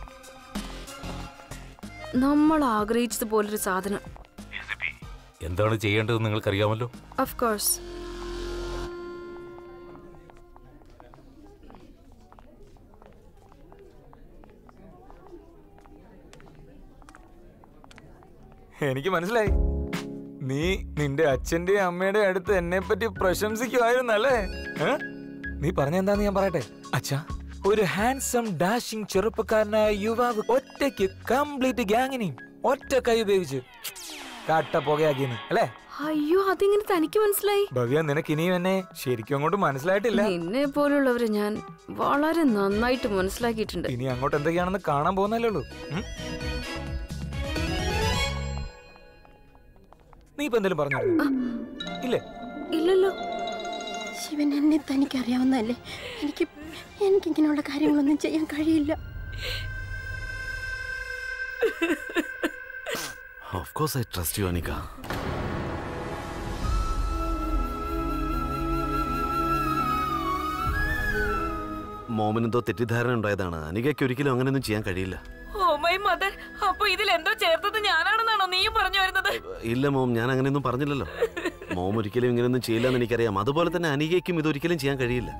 S13: നമ്മൾ ആഗ്രഹിച്ചതുപോലൊരു സാധനം
S14: എന്താണ് ചെയ്യേണ്ടത് നിങ്ങൾക്കറിയാമല്ലോ
S13: ഓഫ് കോഴ്സ്
S10: എനിക്ക് മനസ്സിലായി നീ നിന്റെ അച്ഛന്റെയും അമ്മയുടെയും അടുത്ത് എന്നെ പറ്റി പ്രശംസിക്കുമായിരുന്നല്ലേ ഏ? നീ പറഞ്ഞ എന്താന്ന് ഞാൻ പറയട്ടെ അച്ഛാ ഒരു ഹാൻസം ഡാഷിംഗ് ചെറുപ്പക്കാരനായ യുവാവ് ഒറ്റയ്ക്ക് കംപ്ലീറ്റ് ഗ്യാങ്ങിനെയും ഒറ്റ കൈ ഉപയോഗിച്ച് കട്ട പുകയാക്കിയെന്ന് അല്ലേ
S13: അയ്യോ അതെങ്ങനെ തനിക്ക് മനസ്സിലായി
S10: ഭവ്യ നിനക്ക് ഇനിയും എന്നെ ശരിക്കും അങ്ങോട്ട് മനസ്സിലായിട്ടില്ല
S13: നിന്നെ പോലുള്ളവരെ ഞാൻ വളരെ നന്നായിട്ട് മനസ്സിലാക്കിയിട്ടുണ്ട്
S10: ഇനി അങ്ങോട്ട് എന്തൊക്കെയാണെന്ന് കാണാൻ പോകുന്നല്ലേ ഉള്ളൂ ഉം? നീ ഇപ്പൊ എന്തെങ്കിലും പറഞ്ഞു ഇല്ലേ
S13: ഇല്ലല്ലോ
S5: ശിവൻ എന്നെ തനിക്കറിയാവുന്നതല്ലേ എനിക്ക് എനിക്കിങ്ങനെയുള്ള കാര്യങ്ങളൊന്നും ചെയ്യാൻ കഴിയില്ല
S3: of course I trust you Anika മോമിനെന്തോ തെറ്റിദ്ധാരണ ഉണ്ടായതാണ് അനികയ്ക്ക് ഒരിക്കലും അങ്ങനെയൊന്നും ചെയ്യാൻ കഴിയില്ല
S1: ഓ മൈ മദർ അപ്പൊ ഇതിൽ എന്തോ ചേർത്തത് ഞാനാണെന്നാണോ നീയും പറഞ്ഞു വരുന്നത്
S3: ഇല്ല മോം ഞാൻ അങ്ങനെയൊന്നും പറഞ്ഞില്ലല്ലോ മോം ഒരിക്കലും ഇങ്ങനെയൊന്നും ചെയ്യില്ലെന്ന് എനിക്കറിയാം അതുപോലെ തന്നെ അനികയ്ക്കും ഇതൊരിക്കലും ചെയ്യാൻ കഴിയില്ല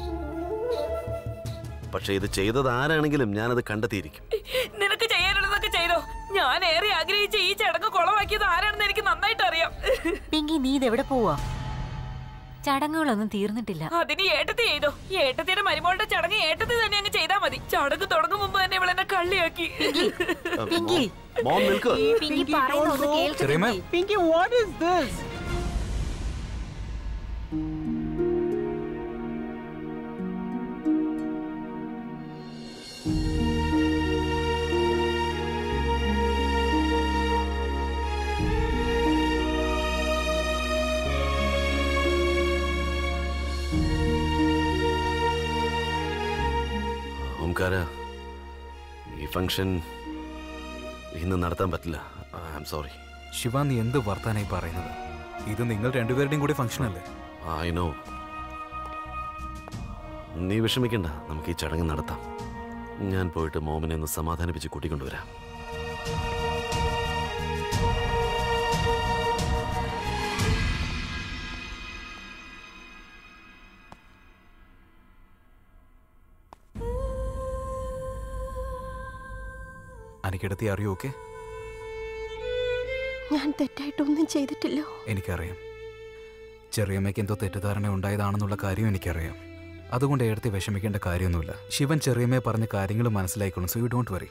S3: പക്ഷെ ഇത് ചെയ്തത് ആരാണെങ്കിലും ഞാനത് കണ്ടെത്തിയിരിക്കും
S1: നിനക്ക് ചെയ്യാനുള്ളതൊക്കെ ചെയ്തോ ഞാൻ ഏറെ ആഗ്രഹിച്ച ഈ ചടങ്ങ് കുളമാക്കിയത് ആരാണെന്ന് എനിക്ക് നന്നായിട്ട് അറിയാം
S15: പിങ്കി നീ ഇതെവിടെ പോവാ ചടങ്ങുകളൊന്നും തീർന്നിട്ടില്ല
S1: അതിന് ഏട്ടത്തി ചെയ്തോ ഏട്ടത്തിയുടെ മരുമോളുടെ ചടങ്ങ് ഏട്ടത്തി തന്നെ അങ്ങ് ചെയ്താ മതി ചടങ്ങ് തുടങ്ങും മുമ്പ് തന്നെ ഇവളെന്നെ കള്ളിയാക്കി
S15: പിങ്കി
S3: മോം നിൽക്കുക
S15: പിങ്കി പറയുന്ന ഒന്ന് കേൾക്ക്
S4: ചെറിയമ്മ
S2: Pinky, what is this?
S3: ഓംകാര ഈ ഫംഗ്ഷൻ ഇന്ന് നടത്താൻ പറ്റില്ല ഐ ആം സോറി
S4: ശിവ നീ എന്ത് വർത്താനായി പറയുന്നത് ഇത് നിങ്ങൾ രണ്ടുപേരുടെയും കൂടി ഫംഗ്ഷൻ അല്ലേ
S3: ഐ നോ നീ വിഷമിക്കണ്ട നമുക്ക് ഈ ചടങ്ങ് നടത്താം ഞാൻ പോയിട്ട് മോമിനെ ഒന്ന് സമാധാനിപ്പിച്ച് കൂട്ടിക്കൊണ്ടുവരാം
S4: അനിക്കിടത്തി അറിയോ ഓക്കെ
S5: ഞാൻ തെറ്റായിട്ടൊന്നും ചെയ്തിട്ടില്ല
S4: എനിക്കറിയാം ചെറിയമ്മയ്ക്ക് എന്തോ തെറ്റിദ്ധാരണ ഉണ്ടായതാണെന്നുള്ള കാര്യം എനിക്കറിയാം അതുകൊണ്ട് എടുത്ത് വിഷമിക്കേണ്ട കാര്യമൊന്നുമില്ല ശിവൻ ചെറിയമ്മയെ പറഞ്ഞ കാര്യങ്ങൾ മനസ്സിലായിക്കോളും so you don't worry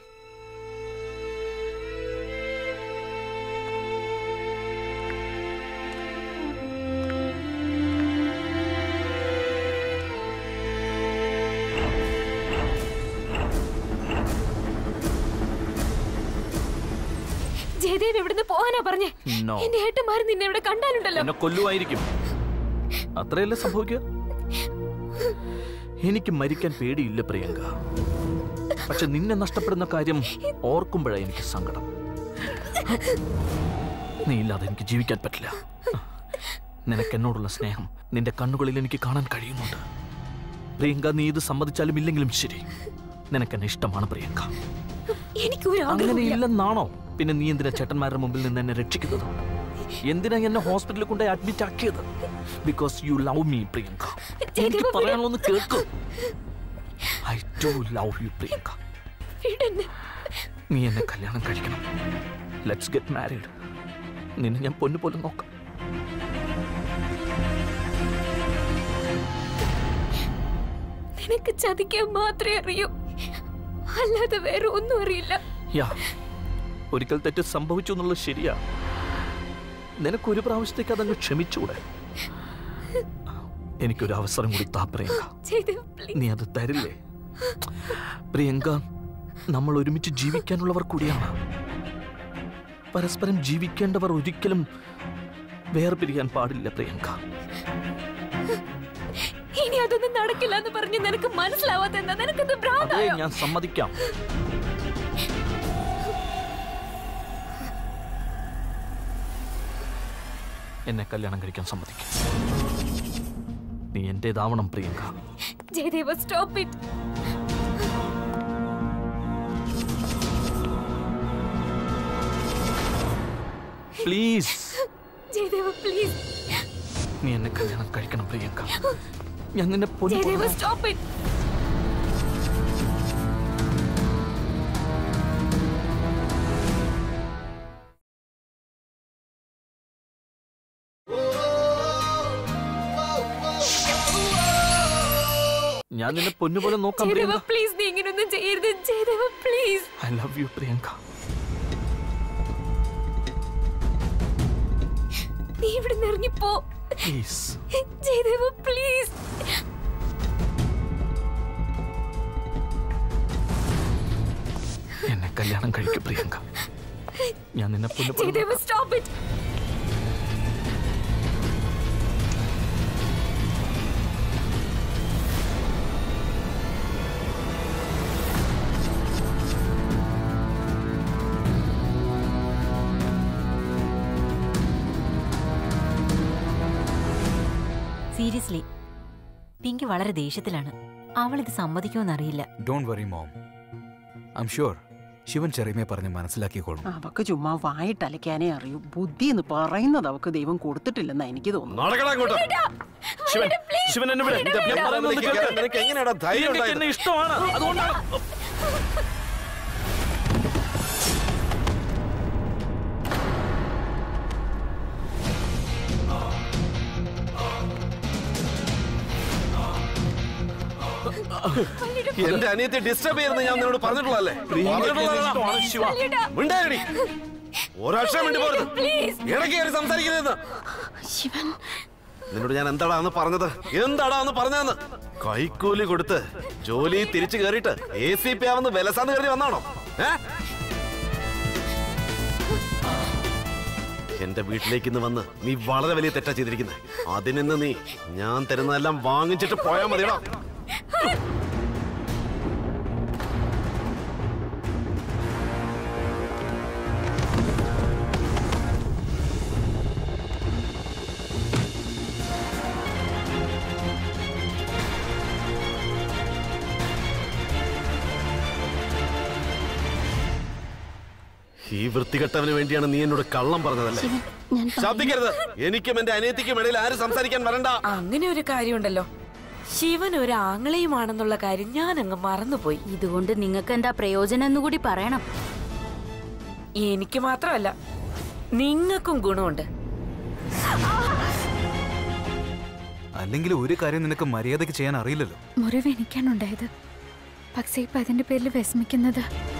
S12: Jayadev ഇവിടുന്ന് പോകാനാ പറഞ്ഞേ
S9: No.
S12: എന്റെ ഏട്ടന്മാര് നിന്നെ ഇവിടെ കണ്ടാലുണ്ടല്ലോ
S9: എന്നെ കൊല്ലുമായിരിക്കും അത്രയല്ലേ സംഭവിക്കുക എനിക്ക് മരിക്കാൻ പേടിയില്ല പ്രിയങ്ക പക്ഷെ നിന്നെ നഷ്ടപ്പെടുന്ന കാര്യം ഓർക്കുമ്പോഴാണ് എനിക്ക് സങ്കടം നീ ഇല്ലാതെ എനിക്ക് ജീവിക്കാൻ പറ്റില്ല നിനക്ക് എന്നോടുള്ള സ്നേഹം നിന്റെ കണ്ണുകളിൽ എനിക്ക് കാണാൻ കഴിയുന്നുണ്ട് പ്രിയങ്ക നീ ഇത് സമ്മതിച്ചാലും ഇല്ലെങ്കിലും ശരി നിനക്കെന്നെ ഇഷ്ടമാണ് പ്രിയങ്ക
S12: എനിക്കൊരു
S9: അങ്ങനെ
S12: ആഗ്രഹമില്ല
S9: ഇല്ലെന്നാണോ പിന്നെ നീ എന്തിനാ ചേട്ടന്മാരുടെ മുമ്പിൽ നിന്ന് എന്നെ രക്ഷിക്കുന്നത് എന്തിനാ എന്നെ ഹോസ്പിറ്റലിൽ കൊണ്ടുപോയി അഡ്മിറ്റ് ആക്കിയത് because you love me Priyanka എനിക്ക് പറയാനുള്ളൊന്ന് കേൾക്കും I do love you Priyanka
S12: വിടന്നെ.
S9: നീ എന്നെ കല്യാണം കഴിക്കണം ലെറ്റ്സ് ഗെറ്റ് മാരീഡ് നിന്നെ ഞാൻ പൊന്നു പോലെ നോക്കാം
S12: നിനക്ക് ചതിക്കാൻ മാത്രമേ അറിയൂ അല്ലാതെ വേറെ ഒന്നും അറിയില്ല
S9: യാ ഒരിക്കൽ തെറ്റ് സംഭവിച്ചു എന്നുള്ളത് ശരിയാ നിനക്കൊരു പ്രാവശ്യത്തേക്ക് അതങ്ങ് ക്ഷമിച്ചൂടെ എനിക്കൊരു അവസരം കൂടി താ പ്രിയങ്ക
S12: ജയദേവ് please.
S9: നീ അത് തരില്ലേ പ്രിയങ്ക നമ്മൾ ഒരുമിച്ച് ജീവിക്കാനുള്ളവർ കൂടിയാണ് പരസ്പരം ജീവിക്കേണ്ടവർ ഒരിക്കലും വേർപിരിയാൻ പാടില്ല പ്രിയങ്ക
S12: ഇനി അതൊന്നും നടക്കില്ല എന്ന് പറഞ്ഞ് നിനക്ക് മനസ്സിലാവാത്ത എന്താ നിനക്കത്
S9: അതേ
S12: ഭ്രാന്തായോ
S9: ഞാൻ സമ്മതിക്കാം എന്നെ കല്യാണം കഴിക്കാൻ സമ്മതിക്കും നീ എന്റേതാവണം Priyanka
S12: Jayadeva stop it
S9: please
S12: Jayadeva please
S9: നീ എന്നെ കല്യാണം കഴിക്കണം പ്രിയങ്ക ഞാൻ നിന്നെ പൊന്നു
S12: ജയദേവ
S9: പോലെ
S12: സ്റ്റോപ്പ് ഇറ്റ്
S9: ഞാൻ നിന്നെ പൊന്നുപോലെ നോക്കാം
S12: ജയദേവ
S9: പ്രിയങ്ക
S12: പ്ലീസ് നീ ഇങ്ങനൊന്നും ചെയ്യരുത് Jayadeva please
S9: I love you Priyanka
S12: നീ ഇവിടെ ഇറങ്ങിപ്പോ
S9: പ്ലീസ്
S12: ജയദേവ പ്ലീസ്
S9: എന്നെ കല്യാണം കഴിക്കും പ്രിയങ്ക ഞാൻ നിന്നെ പൊന്നുപോലെ
S12: Jayadeva stop it
S15: seriously Pinky വളരെ ദേഷ്യത്തിലാണ് അവൾ ഇത് സമ്മതിക്കുമെന്നറിയില്ല
S4: don't worry mom I am sure Shivan ചെറിയമേ പറഞ്ഞ് മനസ്സിലാക്കിക്കോളും
S2: അവക്ക് ചുമ്മാ വായിട്ടലക്കാനേ അറിയൂ ബുദ്ധി എന്ന് പറയുന്നത് അവക്ക് ദൈവം കൊടുത്തിട്ടില്ലെന്നാ എനിക്ക് തോന്നുന്നു
S3: നടക്കടാ അങ്ങോട്ട്.
S9: ശിവൻ ശിവൻ എന്നെ വിട്.
S3: നിന്റെ
S9: ഞാൻ പറയുന്നത്
S3: നിനക്ക്
S9: കേൾക്ക്.
S3: നിനക്ക് എങ്ങനെയാടാ ധൈര്യം
S9: നിനക്ക്
S3: ഉണ്ടായത്?
S9: എന്നെ ഇഷ്ടമാണ് അതുകൊണ്ടാണ്
S3: എന്റെ അനിയത്തെ ഡിസ്റ്റർബ് ചെയ്യുന്നത് ഞാൻ നിന്നോട് പറഞ്ഞിട്ടുള്ളതല്ലേ
S9: ഇഷ്ടമാണ് ശിവ.
S3: മിണ്ടായിരടി ഒരക്ഷരം വേണ്ടി പോരുത് ഇടയ്ക്ക് കയറി സംസാരിക്കുന്നതെന്ന്
S5: ശിവൻ
S3: നിന്നോട് ഞാൻ എന്താടാന്ന് പറഞ്ഞത് എന്താടാന്ന് പറഞ്ഞതെന്ന് കൈക്കൂലി കൊടുത്ത് ജോലി തിരിച്ചു കയറിയിട്ട് എ സി പി ആവുന്ന വിലസാന്ന് കരുതി വന്നാണോ ഏ എന്റെ വീട്ടിലേക്ക് ഇന്ന് വന്ന് നീ വളരെ വലിയ തെറ്റാ ചെയ്തിരിക്കുന്നത് അതിനിന്ന് നീ ഞാൻ തരുന്നതെല്ലാം വാങ്ങിച്ചിട്ട് പോയാ മതിയടാ ഈ വൃത്തികെട്ടവന് വേണ്ടിയാണ് നീ എന്നോട് കള്ളം പറഞ്ഞതല്ലേ
S5: ഞാൻ
S3: ശബ്ദിക്കരുത് എനിക്കും എന്റെ അനിയത്തിക്കും ഇടയിൽ ആരും സംസാരിക്കാൻ വരണ്ട
S1: അങ്ങനെ ഒരു കാര്യമുണ്ടല്ലോ ശിവൻ ഒരു ആങ്ങളെയുമാണെന്നുള്ള കാര്യം ഞാൻ അങ്ങ് മറന്നുപോയി
S6: ഇതുകൊണ്ട് നിങ്ങൾക്ക് എന്താ പ്രയോജനം എന്നുകൂടി പറയണം
S1: എനിക്ക് മാത്രമല്ല നിങ്ങൾക്കും ഗുണമുണ്ട്
S4: അല്ലെങ്കിൽ ഒരു കാര്യം നിനക്ക് മര്യാദയ്ക്ക് ചെയ്യാൻ അറിയില്ലല്ലോ
S12: മുറിവ് എനിക്കാണുണ്ടായത് പക്ഷേ ഇപ്പൊ അതിന്റെ പേരിൽ വിഷമിക്കുന്നത്